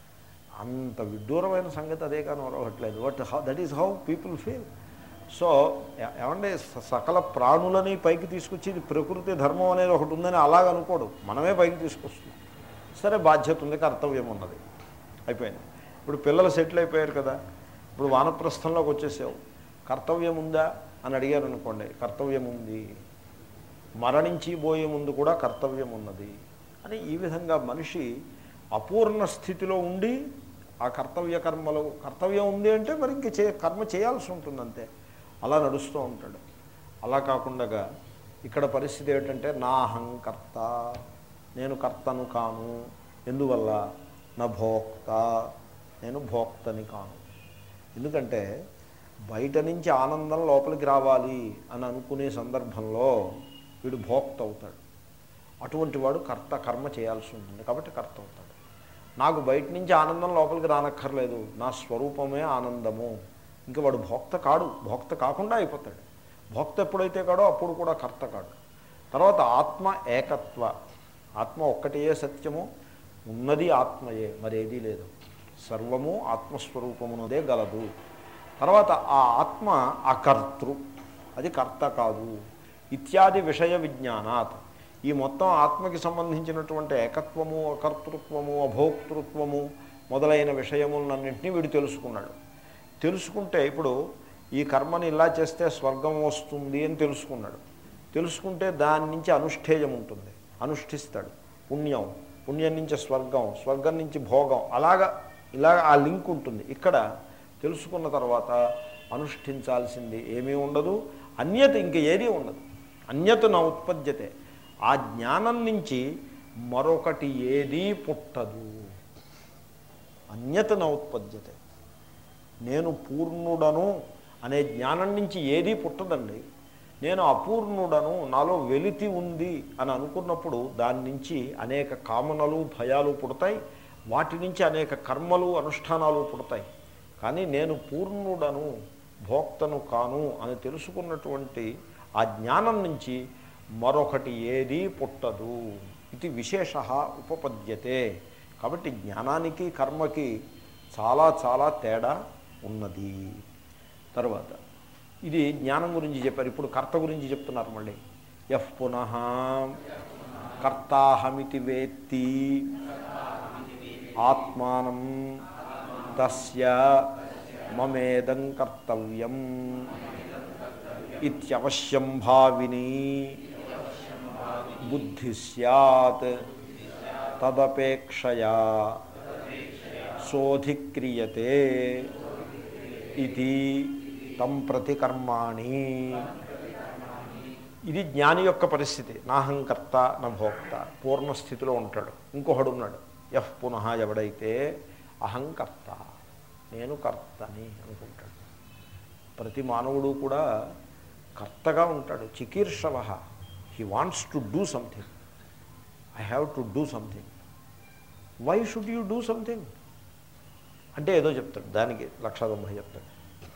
అంత విడ్డూరమైన సంగతి అదే కానీ మరొకట్లేదు but how that is how people feel so ఏ- ఏమంటే స- సకల ప్రాణులని పైకి తీసుకొచ్చి ఇది ప్రకృతి ధర్మం అనేది ఒకటి ఉందని అలాగ అనుకోడు మనమే పైకి తీసుకొస్తున్నాం సరే బాధ్యత ఉంది కర్తవ్యం ఉన్నది అయిపోయింది ఇప్పుడు పిల్లలు సెటిల్ అయిపోయారు కదా ఇప్పుడు వానప్రస్థంలోకి వచ్చేసావు కర్తవ్యం ఉందా అని అడిగారు అనుకోండి కర్తవ్యం ఉంది మరణించి పోయే ముందు కూడా కర్తవ్యం ఉన్నది అని ఈ విధంగా మనిషి అపూర్ణ స్థితిలో ఉండి ఆ కర్తవ్య కర్మలు కర్తవ్యం ఉంది అంటే మరి ఇంక చే కర్మ చేయాల్సి ఉంటుంది అంతే అలా నడుస్తూ ఉంటాడు అలా కాకుండా ఇక్కడ పరిస్థితి ఏమిటంటే నా అహంకర్త నేను కర్తను కాను ఎందువల్ల నా భోక్త నేను భోక్తని కాను ఎందుకంటే బయట నుంచి ఆనందం లోపలికి రావాలి అని అనుకునే సందర్భంలో వీడు భోక్త అవుతాడు అటువంటి వాడు కర్త కర్మ చేయాల్సి ఉంటుంది కాబట్టి కర్త అవుతాడు నాకు బయట నుంచి ఆనందం లోపలికి రానక్కర్లేదు నా స్వరూపమే ఆనందము ఇంకా వాడు భోక్త కాడు భోక్త కాకుండా అయిపోతాడు భోక్త ఎప్పుడైతే కాడో అప్పుడు కూడా కర్త కాడు తర్వాత ఆత్మ ఏకత్వ ఆత్మ ఒక్కటియే సత్యము ఉన్నది ఆత్మయే మరేదీ లేదు సర్వము ఆత్మస్వరూపమునదే గలదు తర్వాత ఆ ఆత్మ అకర్తృ అది కర్త కాదు ఇత్యాది విషయ విజ్ఞానాత్ ఈ మొత్తం ఆత్మకి సంబంధించినటువంటి ఏకత్వము అకర్తృత్వము అభోక్తృత్వము మొదలైన విషయములన్నింటినీ వీడు తెలుసుకున్నాడు తెలుసుకుంటే ఇప్పుడు ఈ కర్మని ఇలా చేస్తే స్వర్గం వస్తుంది అని తెలుసుకున్నాడు తెలుసుకుంటే దాని నుంచి అనుష్ఠేయం ఉంటుంది అనుష్ఠిస్తాడు పుణ్యం పుణ్యం నుంచి స్వర్గం స్వర్గం నుంచి భోగం అలాగా ఇలా ఆ లింక్ ఉంటుంది ఇక్కడ తెలుసుకున్న తర్వాత అనుష్ఠించాల్సింది ఏమీ ఉండదు అన్యత ఇంక ఏదీ ఉండదు అన్యత నా ఉత్పద్యతే ఆ జ్ఞానం నుంచి మరొకటి ఏదీ పుట్టదు అన్యత నా ఉత్పద్యతే నేను పూర్ణుడను అనే జ్ఞానం నుంచి ఏదీ పుట్టదండి నేను అపూర్ణుడను నాలో వెలితి ఉంది అని అనుకున్నప్పుడు దాని నుంచి అనేక కామనలు భయాలు పుడతాయి వాటి నుంచి అనేక కర్మలు అనుష్ఠానాలు పుడతాయి కానీ నేను పూర్ణుడను భోక్తను కాను అని తెలుసుకున్నటువంటి ఆ జ్ఞానం నుంచి మరొకటి ఏదీ పుట్టదు ఇది విశేష ఉపపద్యతే కాబట్టి జ్ఞానానికి కర్మకి చాలా చాలా తేడా ఉన్నది తర్వాత ఇది జ్ఞానం గురించి చెప్పారు ఇప్పుడు కర్త గురించి చెప్తున్నారు మళ్ళీ ఎఫ్ పునః కర్తాహమితి వేత్తి ఆత్మానం తస్య మమేదం కర్తవ్యం ఇత్యవశ్యం భావిని బుద్ధి సత్ తదపేక్షయా సోధిక్రియతే ఇది తం ప్రతి కర్మాణి ఇది జ్ఞాని యొక్క పరిస్థితి నాహంకర్త నా భోక్త పూర్ణస్థితిలో ఉంటాడు ఇంకొకడు ఉన్నాడు ఎఫ్ పునః ఎవడైతే అహంకర్త నేను కర్తని అనుకుంటాడు ప్రతి మానవుడు కూడా కర్తగా ఉంటాడు చికీర్షవ he wants to do something I have to do something why should you do something అంటే ఏదో చెప్తాడు దానికి లక్ష తొంభై చెప్తాడు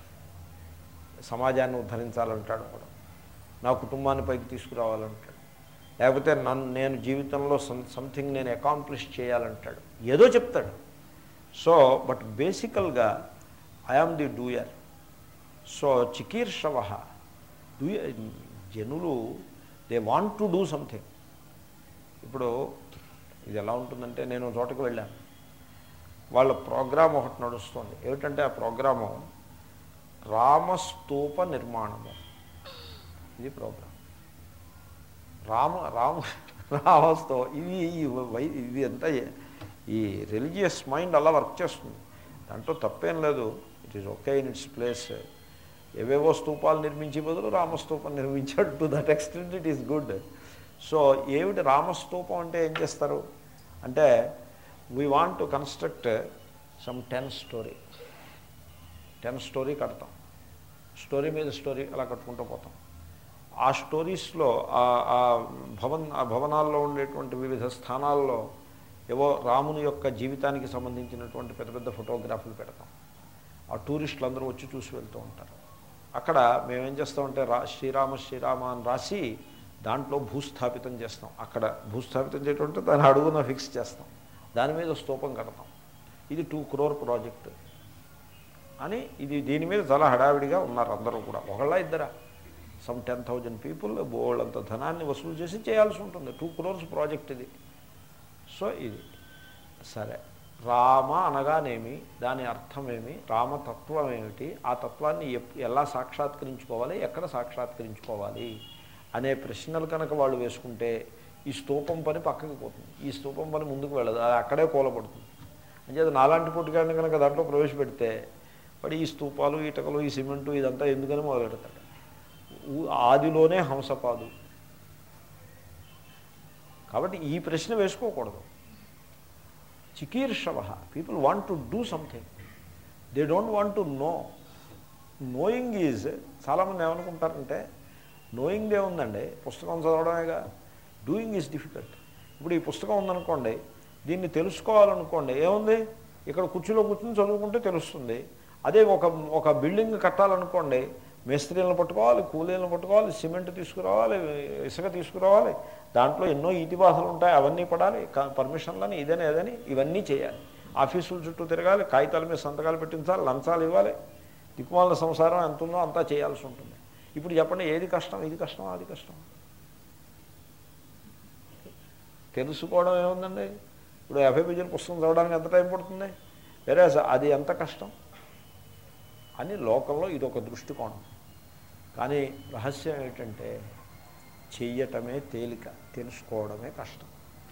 సమాజాన్ని ఉద్ధరించాలంటాడు కూడా నా కుటుంబాన్ని పైకి తీసుకురావాలంటాడు లేకపోతే నన్ను నేను జీవితంలో సంథింగ్ నేను అకాంప్లిష్ చేయాలంటాడు ఏదో చెప్తాడు సో బట్ బేసికల్గా ఐఆమ్ ది డూయర్ సో చికీర్షవ డూ జనులు they want to do something ఇప్పుడు ఇది ఎలా ఉంటుందంటే నేను చోటకు వెళ్ళాను వాళ్ళ ప్రోగ్రాం ఒకటి నడుస్తుంది ఏమిటంటే ఆ ప్రోగ్రాము రామస్తూప నిర్మాణము ఇది ప్రోగ్రాం రామ రామ రామస్తో ఇది ఈ వై- ఇది అంతా ఈ రిలీజియస్ మైండ్ అలా వర్క్ చేస్తుంది దాంట్లో తప్పేం లేదు it is okay in its place ఏవేవో స్తూపాలు నిర్మించే బదులు రామస్తూపం నిర్మించాడు to that extent it is good so ఏమిటి రామస్తూపం అంటే ఏం చేస్తారు అంటే we want to construct some ten storey ten storey కడతాం స్టోరీ మీద స్టోరీ అలా కట్టుకుంటూ పోతాం ఆ స్టోరీస్లో ఆ- ఆ భవన్ ఆ భవనాల్లో ఉండేటువంటి వివిధ స్థానాల్లో ఏవో రాముని యొక్క జీవితానికి సంబంధించినటువంటి పెద్ద పెద్ద ఫోటోగ్రాఫ్లు పెడతాం ఆ టూరిస్టులు అందరూ వచ్చి చూసి వెళ్తూ ఉంటారు అక్కడ మేమేం చేస్తామంటే రా శ్రీరామ శ్రీరామ అని రాసి దాంట్లో భూస్థాపితం చేస్తాం అక్కడ భూస్థాపితం చేయటం అంటే దాని అడుగున ఫిక్స్ చేస్తాం దాని మీద స్తూపం కడతాం ఇది టూ క్రోర్ ప్రాజెక్ట్ అని ఇది దీని మీద చాలా హడావిడిగా ఉన్నారు అందరూ కూడా ఒకళ్ళ ఇద్దరా సమ్ టెన్ థౌజండ్ పీపుల్ బోళ్ళంత ధనాన్ని వసూలు చేసి చేయాల్సి ఉంటుంది టూ క్రోర్స్ ప్రాజెక్ట్ ఇది సో ఇది సరే రామ అనగానేమి దాని అర్థమేమి రామతత్వం ఏమిటి ఆ తత్వాన్ని ఎప్- ఎలా సాక్షాత్కరించుకోవాలి ఎక్కడ సాక్షాత్కరించుకోవాలి అనే ప్రశ్నలు కనుక వాళ్ళు వేసుకుంటే ఈ స్తూపం పని పక్కకి పోతుంది ఈ స్తూపం పని ముందుకు వెళ్ళదు అది అక్కడే కూలబడుతుంది అంచేత నాలాంటి పుట్టుకాడిని కనుక దాంట్లో ప్రవేశపెడితే వాడు ఈ స్తూపాలు ఇటకలు ఈ సిమెంటు ఇదంతా ఎందుకని మొదలెడతాడు ఊ- ఆదిలోనే హంసపాదు కాబట్టి ఈ ప్రశ్న వేసుకోకూడదు చికీర్షవ people want to do something they don't want to know knowing is చాలామంది ఏమనుకుంటారంటే నోయింగ్ ఏముందండి పుస్తకం చదవడమేగా డూయింగ్ ఈజ్ డిఫికల్ట్ ఇప్పుడు ఈ పుస్తకం ఉందనుకోండి దీన్ని తెలుసుకోవాలనుకోండి ఏముంది ఇక్కడ కుర్చీలో కూర్చుని చదువుకుంటే తెలుస్తుంది అదే ఒక ఒక బిల్డింగ్ కట్టాలనుకోండి మేస్త్రీలను పట్టుకోవాలి కూలీలను పట్టుకోవాలి సిమెంట్ తీసుకురావాలి ఇసుక తీసుకురావాలి దాంట్లో ఎన్నో ఈతిబాధలు ఉంటాయి అవన్నీ పడాలి క- పర్మిషన్లని ఇదని ఏదని ఇవన్నీ చేయాలి ఆఫీసుల చుట్టూ తిరగాలి కాగితాల మీద సంతకాలు పెట్టించాలి లంచాలు ఇవ్వాలి దిక్కుమాల సంసారం ఎంత ఉందో అంతా చేయాల్సి ఉంటుంది ఇప్పుడు చెప్పండి ఏది కష్టం ఇది కష్టం అది కష్టం తెలుసుకోవడం ఏముందండి ఇప్పుడు యాభై పేజీల పుస్తకం చదవడానికి ఎంత టైం పడుతుంది వేరే అది ఎంత కష్టం అని లోకంలో ఇదొక దృష్టికోణం కానీ రహస్యం ఏంటంటే చెయ్యటమే తేలిక తెలుసుకోవడమే కష్టం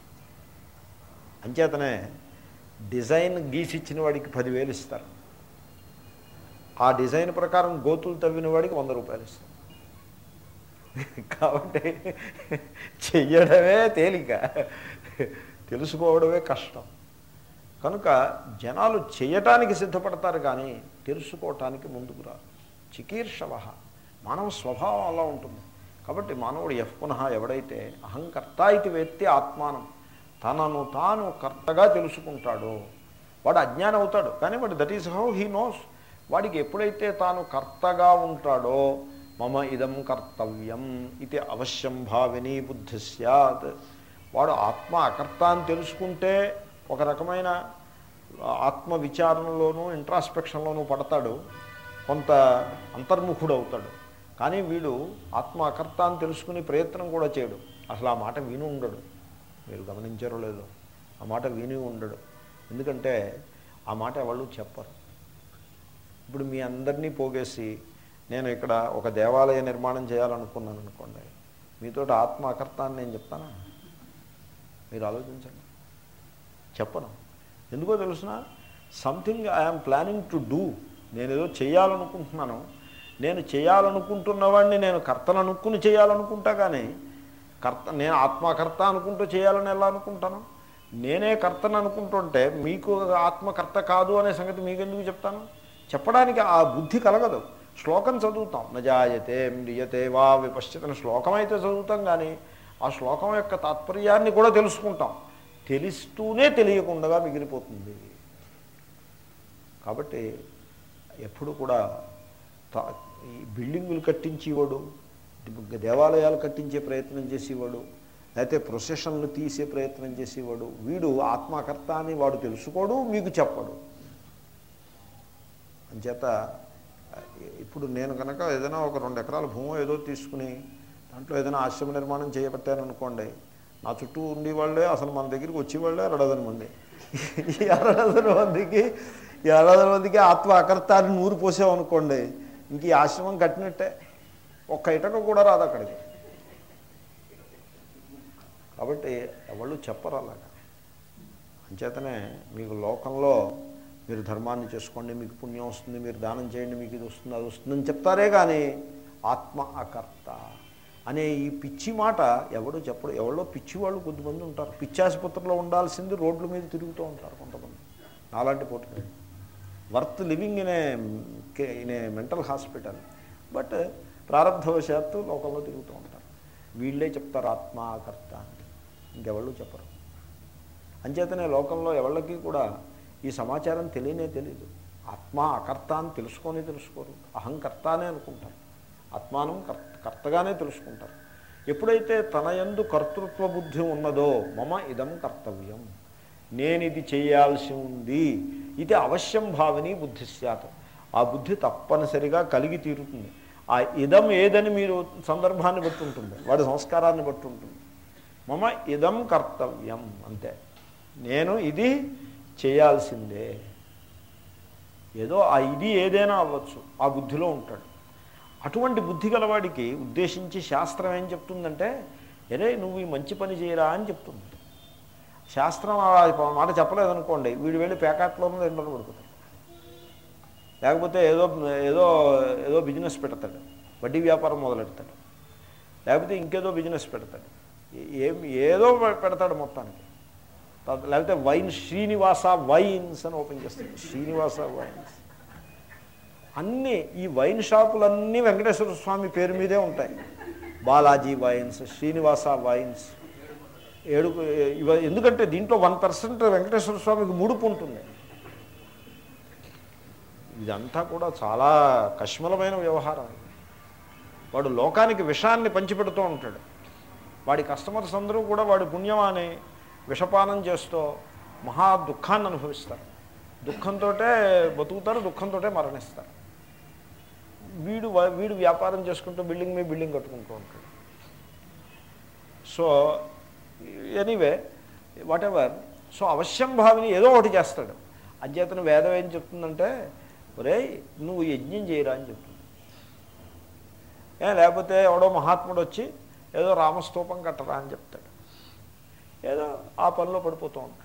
అంచేతనే డిజైన్ గీసిచ్చిన వాడికి పదివేలు ఇస్తారు ఆ డిజైన్ ప్రకారం గోతులు తవ్విన వాడికి వంద రూపాయలు ఇస్తారు కాబట్టి చెయ్యడమే తేలిక తెలుసుకోవడమే కష్టం కనుక జనాలు చేయటానికి సిద్ధపడతారు కానీ తెలుసుకోవటానికి ముందుకు రారు చికీర్షవ మానవ స్వభావం అలా ఉంటుంది కాబట్టి మానవుడు ఎఫ్ పునః ఎవడైతే అహంకర్త ఇది వ్యక్తి ఆత్మానం తనను తాను కర్తగా తెలుసుకుంటాడో వాడు అజ్ఞానం అవుతాడు కానీ వాడు that is how he knows వాడికి ఎప్పుడైతే తాను కర్తగా ఉంటాడో మమ ఇదం కర్తవ్యం ఇది అవశ్యం భావిని బుద్ధి సత్ వాడు ఆత్మ అకర్త అని తెలుసుకుంటే ఒక రకమైన ఆత్మ విచారణలోనూ ఇంట్రాస్పెక్షన్లోనూ పడతాడు కొంత అంతర్ముఖుడు అవుతాడు కానీ వీడు ఆత్మ అకర్త అని తెలుసుకునే ప్రయత్నం కూడా చేయడు అసలు ఆ మాట విని ఉండడు మీరు గమనించారో లేదో ఆ మాట విని ఉండడు ఎందుకంటే ఆ మాట ఎవళ్ళు చెప్పరు ఇప్పుడు మీ అందరినీ పోగేసి నేను ఇక్కడ ఒక దేవాలయ నిర్మాణం చేయాలనుకున్నాను అనుకోండి మీతో ఆత్మ అకర్త అని నేను చెప్తానా మీరు ఆలోచించండి చెప్పను ఎందుకో తెలుసిన something I'm planning to do నేను ఏదో చేయాలనుకుంటున్నాను నేను చేయాలనుకుంటున్నవాడిని నేను కర్తను అనుకుని చేయాలనుకుంటా కానీ కర్త నేను ఆత్మకర్త అనుకుంటూ చేయాలని ఎలా అనుకుంటాను నేనే కర్తను అనుకుంటుంటే మీకు ఆత్మకర్త కాదు అనే సంగతి మీకు ఎందుకు చెప్తాను చెప్పడానికి ఆ బుద్ధి కలగదు శ్లోకం చదువుతాం నజాయతే మ్రియతే వా విపశ్చితన శ్లోకం అయితే చదువుతాం కానీ ఆ శ్లోకం యొక్క తాత్పర్యాన్ని కూడా తెలుసుకుంటాం తెలుస్తూనే తెలియకుండా మిగిలిపోతుంది కాబట్టి ఎప్పుడు కూడా తా- ఈ బిల్డింగులు కట్టించేవాడు దేవాలయాలు కట్టించే ప్రయత్నం చేసేవాడు లేకపోతే ప్రొసెషన్లు తీసే ప్రయత్నం చేసేవాడు వీడు ఆత్మకర్త అని వాడు తెలుసుకోడు మీకు చెప్పడు అంచేత ఇప్పుడు నేను కనుక ఏదైనా ఒక రెండు ఎకరాల భూమి ఏదో తీసుకుని దాంట్లో ఏదైనా ఆశ్రమ నిర్మాణం చేయబట్టాను అనుకోండి నా చుట్టూ ఉండేవాళ్ళే అసలు మన దగ్గరికి వచ్చేవాళ్ళే అరడదన మంది ఈ అరడదన మందికి ఈ అరడదన మందికి ఆత్మ అకర్తాన్ని నూరు పోసామనుకోండి ఇంక ఈ ఆశ్రమం కట్టినట్టే ఒక్క ఇటక కూడా రాదు అక్కడికి కాబట్టి ఎవళ్ళు చెప్పరు అలాగా అంచేతనే మీకు లోకంలో మీరు ధర్మాన్ని చేసుకోండి మీకు పుణ్యం వస్తుంది మీరు దానం చేయండి మీకు ఇది వస్తుంది అది వస్తుందని చెప్తారే కానీ ఆత్మ అకర్త అనే ఈ పిచ్చి మాట ఎవడు చెప్పడు ఎవరో పిచ్చి వాళ్ళు కొద్దిమంది ఉంటారు పిచ్చి ఆసుపత్రిలో ఉండాల్సింది రోడ్ల మీద తిరుగుతూ ఉంటారు కొంతమంది అలాంటి పోటీ worth living in a in a mental hospital but ప్రారంభవశాత్తు లోకంలో తిరుగుతూ ఉంటారు వీళ్ళే చెప్తారు ఆత్మాకర్త అని ఇంకెవళ్ళు చెప్పరు అంచేతనే లోకంలో ఎవళ్ళకి కూడా ఈ సమాచారం తెలియనే తెలియదు ఆత్మ అకర్త అని తెలుసుకొని తెలుసుకోరు అహంకర్త అనే అనుకుంటారు ఆత్మానం కర్త కర్తగానే తెలుసుకుంటారు ఎప్పుడైతే తన యందు కర్తృత్వ బుద్ధి ఉన్నదో మమ ఇదం కర్తవ్యం నేను ఇది చేయాల్సి ఉంది ఇది అవశ్యం భావని బుద్ధి శాత ఆ బుద్ధి తప్పనిసరిగా కలిగి తీరుతుంది ఆ ఇదం ఏదని మీరు సందర్భాన్ని బట్టి ఉంటుంది వాడి సంస్కారాన్ని బట్టి ఉంటుంది మమ ఇదం కర్తవ్యం అంతే నేను ఇది చేయాల్సిందే ఏదో ఆ ఇది ఏదైనా అవ్వచ్చు ఆ బుద్ధిలో ఉంటాడు అటువంటి బుద్ధి గలవాడికి ఉద్దేశించి శాస్త్రం ఏం చెప్తుందంటే అరే నువ్వు ఈ మంచి పని చేయరా అని చెప్తుంది శాస్త్రం ఆ మాట చెప్పలేదనుకోండి వీడు వెళ్ళి పేకాట్లోనూ ఎండలు పడుకుంటాడు లేకపోతే ఏదో ఏదో ఏదో బిజినెస్ పెడతాడు వడ్డీ వ్యాపారం మొదలెడతాడు లేకపోతే ఇంకేదో బిజినెస్ పెడతాడు ఏం ఏదో పెడతాడు మొత్తానికి తర్వాత లేకపోతే వైన్ శ్రీనివాస వైన్స్ అని ఓపెన్ చేస్తాడు శ్రీనివాస వైన్స్ అన్నీ ఈ వైన్ షాపులన్నీ వెంకటేశ్వర స్వామి పేరు మీదే ఉంటాయి బాలాజీ వైన్స్ శ్రీనివాస వైన్స్ ఏడు ఇవ ఎందుకంటే దీంట్లో వన్ పర్సెంట్ వెంకటేశ్వర స్వామికి ముడుపు ఉంటుంది ఇదంతా కూడా చాలా కష్మలమైన వ్యవహారం వాడు లోకానికి విషాన్ని పంచిపెడుతూ ఉంటాడు వాడి కస్టమర్స్ అందరూ కూడా వాడి పుణ్యం అని విషపానం చేస్తూ మహా దుఃఖాన్ని అనుభవిస్తారు దుఃఖంతో బతుకుతారు దుఃఖంతో మరణిస్తారు వీడు వ- వీడు వ్యాపారం చేసుకుంటూ బిల్డింగ్ మీద బిల్డింగ్ కట్టుకుంటూ ఉంటాడు so anyway whatever so అవశ్యం భావిని ఏదో ఒకటి చేస్తాడు అధ్యతను వేదం ఏం చెప్తుందంటే ఒరేయ్ నువ్వు యజ్ఞం చేయరా అని చెప్తుంది ఏ లేకపోతే ఎవడో మహాత్ముడు వచ్చి ఏదో రామస్తూపం కట్టరా అని చెప్తాడు ఏదో ఆ పనిలో పడిపోతూ ఉంటాడు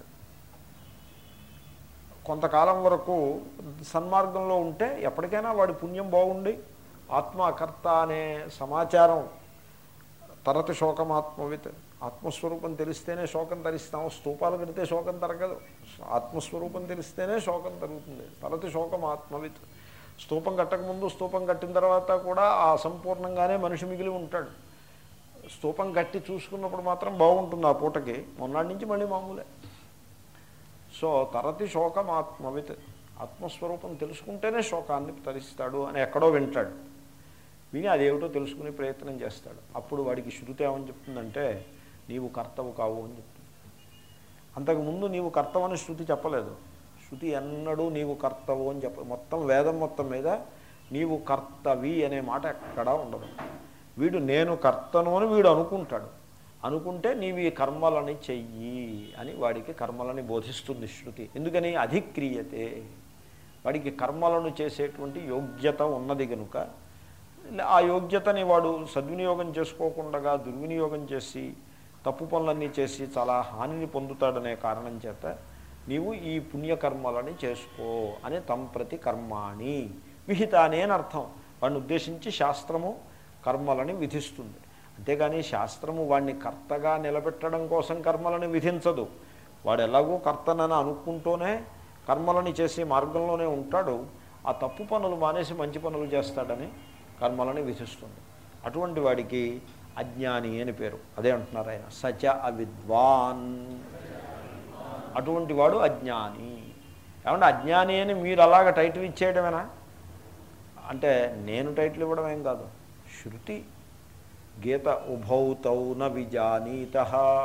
కొంతకాలం వరకు సన్మార్గంలో ఉంటే ఎప్పటికైనా వాడి పుణ్యం బాగుండి ఆత్మకర్త అనే సమాచారం తరతి శోకమాత్మవిత్ ఆత్మస్వరూపం తెలిస్తేనే శోకం తరిస్తాం స్తూపాలు కడితే శోకం తరగదు ఆత్మస్వరూపం తెలిస్తేనే శోకం తరుగుతుంది తరతి శోకం ఆత్మవిత్ స్తూపం కట్టకముందు స్తూపం కట్టిన తర్వాత కూడా ఆ అసంపూర్ణంగానే మనిషి మిగిలి ఉంటాడు స్తూపం కట్టి చూసుకున్నప్పుడు మాత్రం బాగుంటుంది ఆ పూటకి మొన్నటి నుంచి మళ్ళీ మామూలే సో తరతి శోకం ఆత్మవిత్ ఆత్మస్వరూపం తెలుసుకుంటేనే శోకాన్ని తరిస్తాడు అని ఎక్కడో వింటాడు విని అదేమిటో తెలుసుకునే ప్రయత్నం చేస్తాడు అప్పుడు వాడికి శృతి ఏమని చెప్తుందంటే నీవు కర్తవు కావు అని చెప్తుంది అంతకుముందు నీవు కర్తవని శృతి చెప్పలేదు శృతి ఎన్నడూ నీవు కర్తవు అని చెప్ప మొత్తం వేదం మొత్తం మీద నీవు కర్తవి అనే మాట ఎక్కడా ఉండదు వీడు నేను కర్తను అని వీడు అనుకుంటాడు అనుకుంటే నీవు ఈ కర్మలని చెయ్యి అని వాడికి కర్మలని బోధిస్తుంది శృతి ఎందుకని అధిక్రియతే వాడికి కర్మలను చేసేటువంటి యోగ్యత ఉన్నది కనుక ఆ యోగ్యతని వాడు సద్వినియోగం చేసుకోకుండా దుర్వినియోగం చేసి తప్పు పనులన్నీ చేసి చాలా హానిని పొందుతాడనే కారణం చేత నీవు ఈ పుణ్యకర్మలని చేసుకో అని తం ప్రతి కర్మాణి విహితాని అని అర్థం వాడిని ఉద్దేశించి శాస్త్రము కర్మలని విధిస్తుంది అంతేగాని శాస్త్రము వాడిని కర్తగా నిలబెట్టడం కోసం కర్మలను విధించదు వాడు ఎలాగో కర్తనని అనుకుంటూనే కర్మలని చేసే మార్గంలోనే ఉంటాడు ఆ తప్పు పనులు మానేసి మంచి పనులు చేస్తాడని కర్మలని విధిస్తుంది అటువంటి వాడికి అజ్ఞాని అని పేరు అదే అంటున్నారు ఆయన సచ అవిద్వాన్ అటువంటి వాడు అజ్ఞాని ఏమంటే అజ్ఞాని అని మీరు అలాగ టైటిల్ ఇచ్చేయడమేనా అంటే నేను టైటిల్ ఇవ్వడం ఏం కాదు శృతి గీత ఉభౌతౌ న విజానీత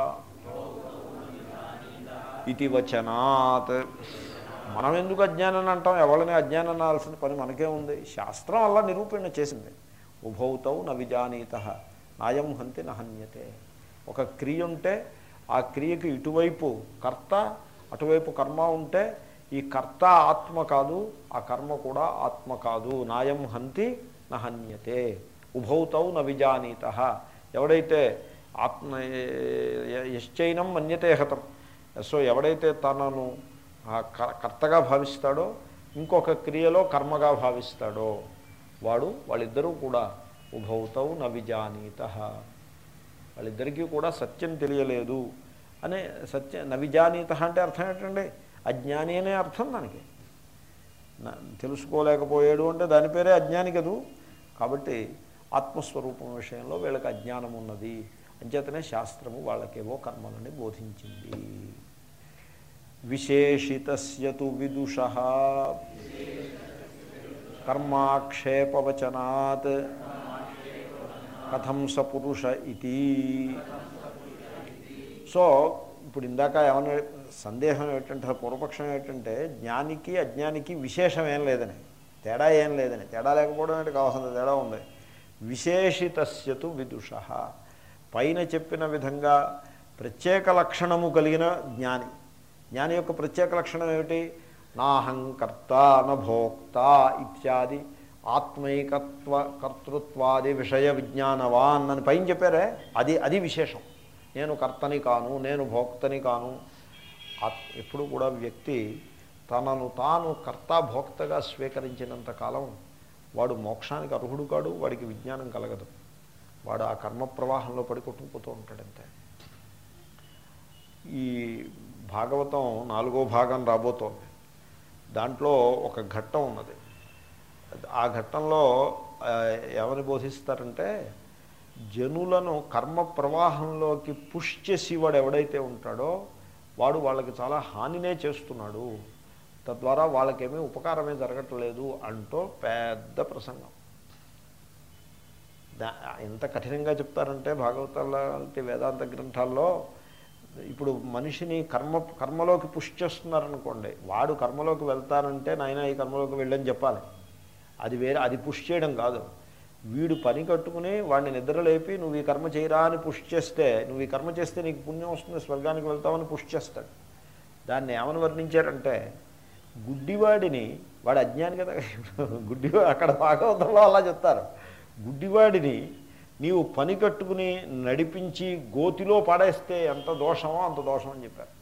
ఇది వచనాత్ మనం ఎందుకు అజ్ఞానం అంటాం ఎవరిని అజ్ఞానం అనాల్సిన పని మనకే ఉంది శాస్త్రం అలా నిరూపణ చేసింది ఉభౌతౌ న విజానీత నాయం హంతి నహన్యతే ఒక క్రియ ఉంటే ఆ క్రియకి ఇటువైపు కర్త అటువైపు కర్మ ఉంటే ఈ కర్త ఆత్మ కాదు ఆ కర్మ కూడా ఆత్మ కాదు నాయం హంతి నహన్యతే ఉభౌతౌ న విజానీత ఎవడైతే ఆత్మ యశ్చైనం మన్యతే హతం సో ఎవడైతే తనను ఆ కర్- కర్తగా భావిస్తాడో ఇంకొక క్రియలో కర్మగా భావిస్తాడో వాడు వాళ్ళిద్దరూ కూడా ఉభౌతౌ న విజానీత వాళ్ళిద్దరికీ కూడా సత్యం తెలియలేదు అనే సత్య నవిజానీత అంటే అర్థం ఏంటండి అజ్ఞాని అనే అర్థం దానికి నా- తెలుసుకోలేకపోయాడు అంటే దాని పేరే అజ్ఞాని కదూ కాబట్టి ఆత్మస్వరూపం విషయంలో వీళ్ళకి అజ్ఞానం ఉన్నది అంచేతనే శాస్త్రము వాళ్ళకేవో కర్మలని బోధించింది విశేషితస్యతు విదుష కర్మాక్షేపవచనాత్ కథం స పురుష ఇది సో ఇప్పుడు ఇందాక ఏమన్నా సందేహం ఏమిటంటే పూర్వపక్షం ఏమిటంటే జ్ఞానికి అజ్ఞానికి విశేషం ఏం లేదని తేడా ఏం లేదని తేడా లేకపోవడం ఏంటి కావాల్సిన తేడా ఉంది విశేషితస్యతు విదుష పైన చెప్పిన విధంగా ప్రత్యేక లక్షణము కలిగిన జ్ఞాని జ్ఞాని యొక్క ప్రత్యేక లక్షణం ఏమిటి నాహంకర్త నభోక్త ఇత్యాది ఆత్మైకత్వ కర్తృత్వాది విషయ విజ్ఞానవాన్ అని పైన చెప్పారే అది అది విశేషం నేను కర్తని కాను నేను భోక్తని కాను ఆత్- ఎప్పుడు కూడా వ్యక్తి తనను తాను కర్త భోక్తగా స్వీకరించినంత కాలం వాడు మోక్షానికి అర్హుడు కాడు వాడికి విజ్ఞానం కలగదు వాడు ఆ కర్మ ప్రవాహంలో పడి కొట్టుకుపోతూ ఉంటాడంతే ఈ భాగవతం నాలుగో భాగం రాబోతోంది దాంట్లో ఒక ఘట్టం ఉన్నది ఆ ఘట్టంలో ఆ, ఏమని బోధిస్తారంటే జనులను కర్మ ప్రవాహంలోకి పుష్ చేసి వాడు ఎవడైతే ఉంటాడో వాడు వాళ్ళకి చాలా హానినే చేస్తున్నాడు తద్వారా వాళ్ళకేమీ ఉపకారమే జరగట్లేదు అంటూ పెద్ద ప్రసంగం దా ఎంత కఠినంగా చెప్తారంటే భాగవతాల లాంటి వేదాంత గ్రంథాల్లో ఇప్పుడు మనిషిని కర్మ కర్మలోకి పుష్ చేస్తున్నారనుకోండి వాడు కర్మలోకి వెళ్తానంటే నాయన ఈ కర్మలోకి వెళ్ళని చెప్పాలి అది వేరే అది పుష్ చేయడం కాదు వీడు పని కట్టుకుని వాడిని నిద్రలేపి నువ్వు ఈ కర్మ చేయరా అని పుష్ చేస్తే నువ్వు ఈ కర్మ చేస్తే నీకు పుణ్యం వస్తుంది స్వర్గానికి వెళ్తామని పుష్ చేస్తాడు దాన్ని ఏమని వర్ణించారంటే గుడ్డివాడిని వాడు అజ్ఞాని కదా గుడ్డివా అక్కడ భాగవతంలో అలా చెప్తారు గుడ్డివాడిని నీవు పని కట్టుకుని నడిపించి గోతిలో పడేస్తే ఎంత దోషమో అంత దోషం అని చెప్పారు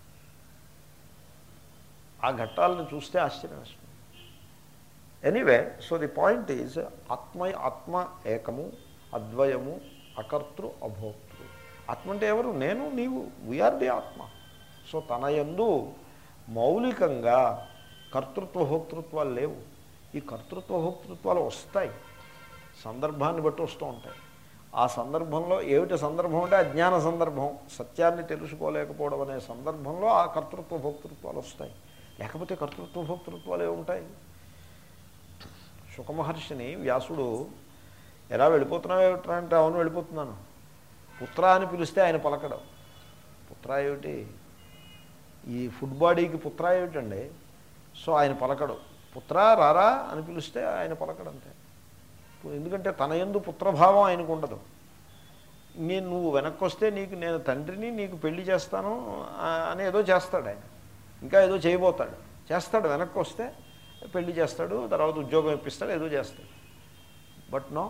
ఆ ఘట్టాలను చూస్తే ఆశ్చర్యం వేస్తుంది anyway so the point is ఆత్మ ఆత్మ ఏకము అద్వయము అకర్తృ అభోక్తృ ఆత్మ అంటే ఎవరు నేను నీవు వీఆర్ ది ఆత్మ సో తన యందు మౌలికంగా కర్తృత్వ భోక్తృత్వాలు లేవు ఈ కర్తృత్వ భోక్తృత్వాలు వస్తాయి సందర్భాన్ని బట్టి వస్తూ ఉంటాయి ఆ సందర్భంలో ఏమిటి సందర్భం అంటే అజ్ఞాన సందర్భం సత్యాన్ని తెలుసుకోలేకపోవడం అనే సందర్భంలో ఆ కర్తృత్వ భోక్తృత్వాలు వస్తాయి లేకపోతే కర్తృత్వ భోక్తృత్వాలు ఏముంటాయి సుఖమహర్షిని వ్యాసుడు ఎలా వెళ్ళిపోతున్నావు ఏమిట్రా అంటే అవును వెళ్ళిపోతున్నాను పుత్ర అని పిలిస్తే ఆయన పలకడం పుత్ర ఏమిటి ఈ ఫుడ్ బాడీకి పుత్ర ఏమిటండి సో ఆయన పలకడు పుత్ర రారా అని పిలిస్తే ఆయన పలకడంతే ఎందుకంటే తన ఎందు పుత్రభావం ఆయనకు ఉండదు నేను నువ్వు వెనక్కి వస్తే నీకు నేను తండ్రిని నీకు పెళ్లి చేస్తాను ఆ, అని ఏదో చేస్తాడు ఆయన ఇంకా ఏదో చేయబోతాడు చేస్తాడు వెనక్కి వస్తే పెళ్లి చేస్తాడు తర్వాత ఉద్యోగం ఇప్పిస్తాడు ఏదో చేస్తాడు బట్ నో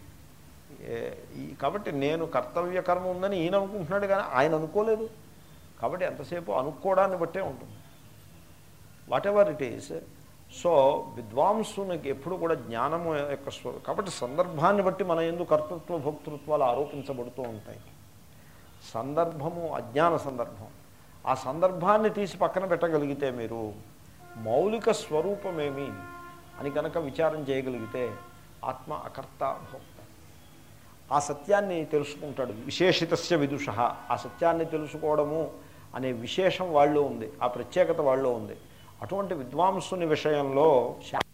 ఏ- ఈ కాబట్టి నేను కర్తవ్య కర్మ ఉందని ఈయన అనుకుంటున్నాడు కానీ ఆయన అనుకోలేదు కాబట్టి ఎంతసేపు అనుకోవడాన్ని బట్టే ఉంటుంది whatever it is so విద్వాంసునికి ఎప్పుడు కూడా జ్ఞానము యొక్క స్వ కాబట్టి సందర్భాన్ని బట్టి మన ఎందు కర్తృత్వ భోక్తృత్వాలు ఆరోపించబడుతూ ఉంటాయి సందర్భము అజ్ఞాన సందర్భం ఆ సందర్భాన్ని తీసి పక్కన పెట్టగలిగితే మీరు మౌలిక స్వరూపమేమి అని కనుక విచారం చేయగలిగితే ఆత్మ అకర్త భోక్త ఆ సత్యాన్ని తెలుసుకుంటాడు విశేషితస్య విదుష ఆ సత్యాన్ని తెలుసుకోవడము అనే విశేషం వాళ్ళు ఉంది ఆ ప్రత్యేకత వాళ్ళు ఉంది అటువంటి విద్వాంసుని విషయంలో శా-